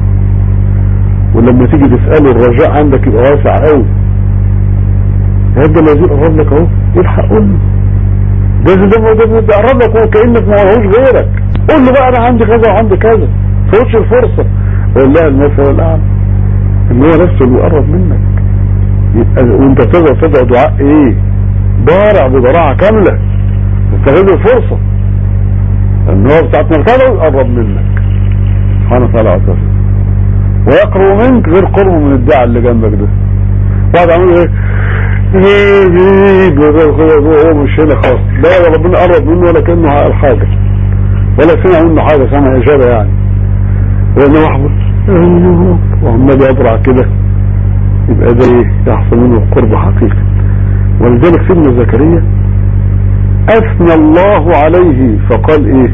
ولما تيجي تسأله الرجاء عندك يبقى واسع قوي هذا الذي قرب لك اهو الحق قول له ده ده ده ده قرب لك هو كانك ما هوش غيرك قول له بقى انا عندي كذا وعندي كذا فوتش الفرصه والله المثل الاعلى ان هو نفسه اللي يقرب منك يبقى وانت تدعو تدعو دعاء ايه ضارع بضراعه كامله تستغل الفرصه ان هو بتاعت مرتبه يقرب منك سبحانه وتعالى عز وجل ويقرب منك غير قربه من الداعي اللي جنبك ده واحد عامل ايه ايه ايه هو مش هنا خالص لا ولا ربنا قرب منه ولا كانه قال حاجه ولا سمع منه حاجه سمع اجابه يعني وانه واحد وعمال يبرع كده يبقى ده ايه يحصل منه القرب حقيقي ولذلك سيدنا زكريا اثنى الله عليه فقال ايه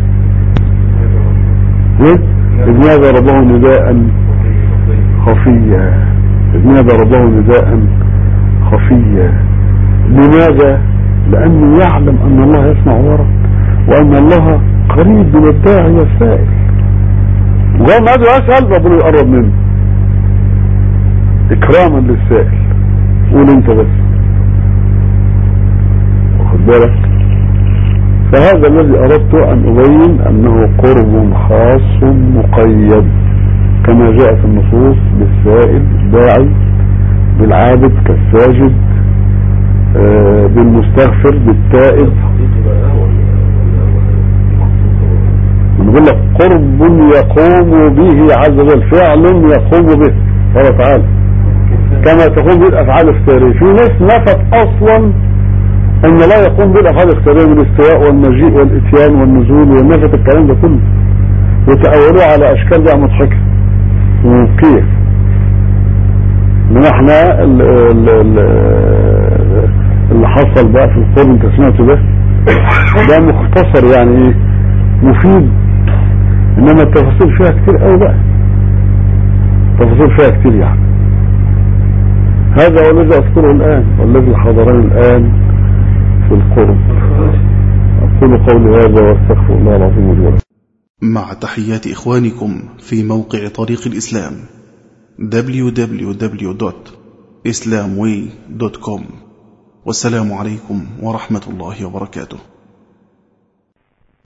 ايه اذ نادى ربه نداء خفيا اذ نادى ربه نداء خفيا لماذا لانه يعلم ان الله يسمع ورد وان الله قريب من الداعي والسائل وقال ما يسأل ربنا يقرب منه اكراما للسائل قول انت بس واخد بالك فهذا الذي اردت ان ابين انه قرب خاص مقيد كما جاء في النصوص بالسائل الداعي بالعابد كالساجد آه بالمستغفر بالتائب نقول لك قرب يقوم به عز وجل فعل يقوم به قال تعالى كما تقوم به الافعال الساريه في ناس نفت اصلا ان لا يقوم بالافعال الاختياريه من الاستواء والمجيء والاتيان والنزول والنفت الكلام ده كله وتأولوه على اشكال بقى مضحكه ومبكيه انما احنا ال- ال- ال- اللي حصل بقى في القرن انت سمعته ده ده مختصر يعني ايه مفيد انما التفاصيل فيها كتير قوي بقى التفاصيل فيها كتير يعني هذا هو الذي اذكره الان والذي حضرني الان في القرب اقول قولي هذا واستغفر الله العظيم لي ولكم مع تحيات إخوانكم في موقع طريق الإسلام www.islamway.com والسلام عليكم ورحمة الله وبركاته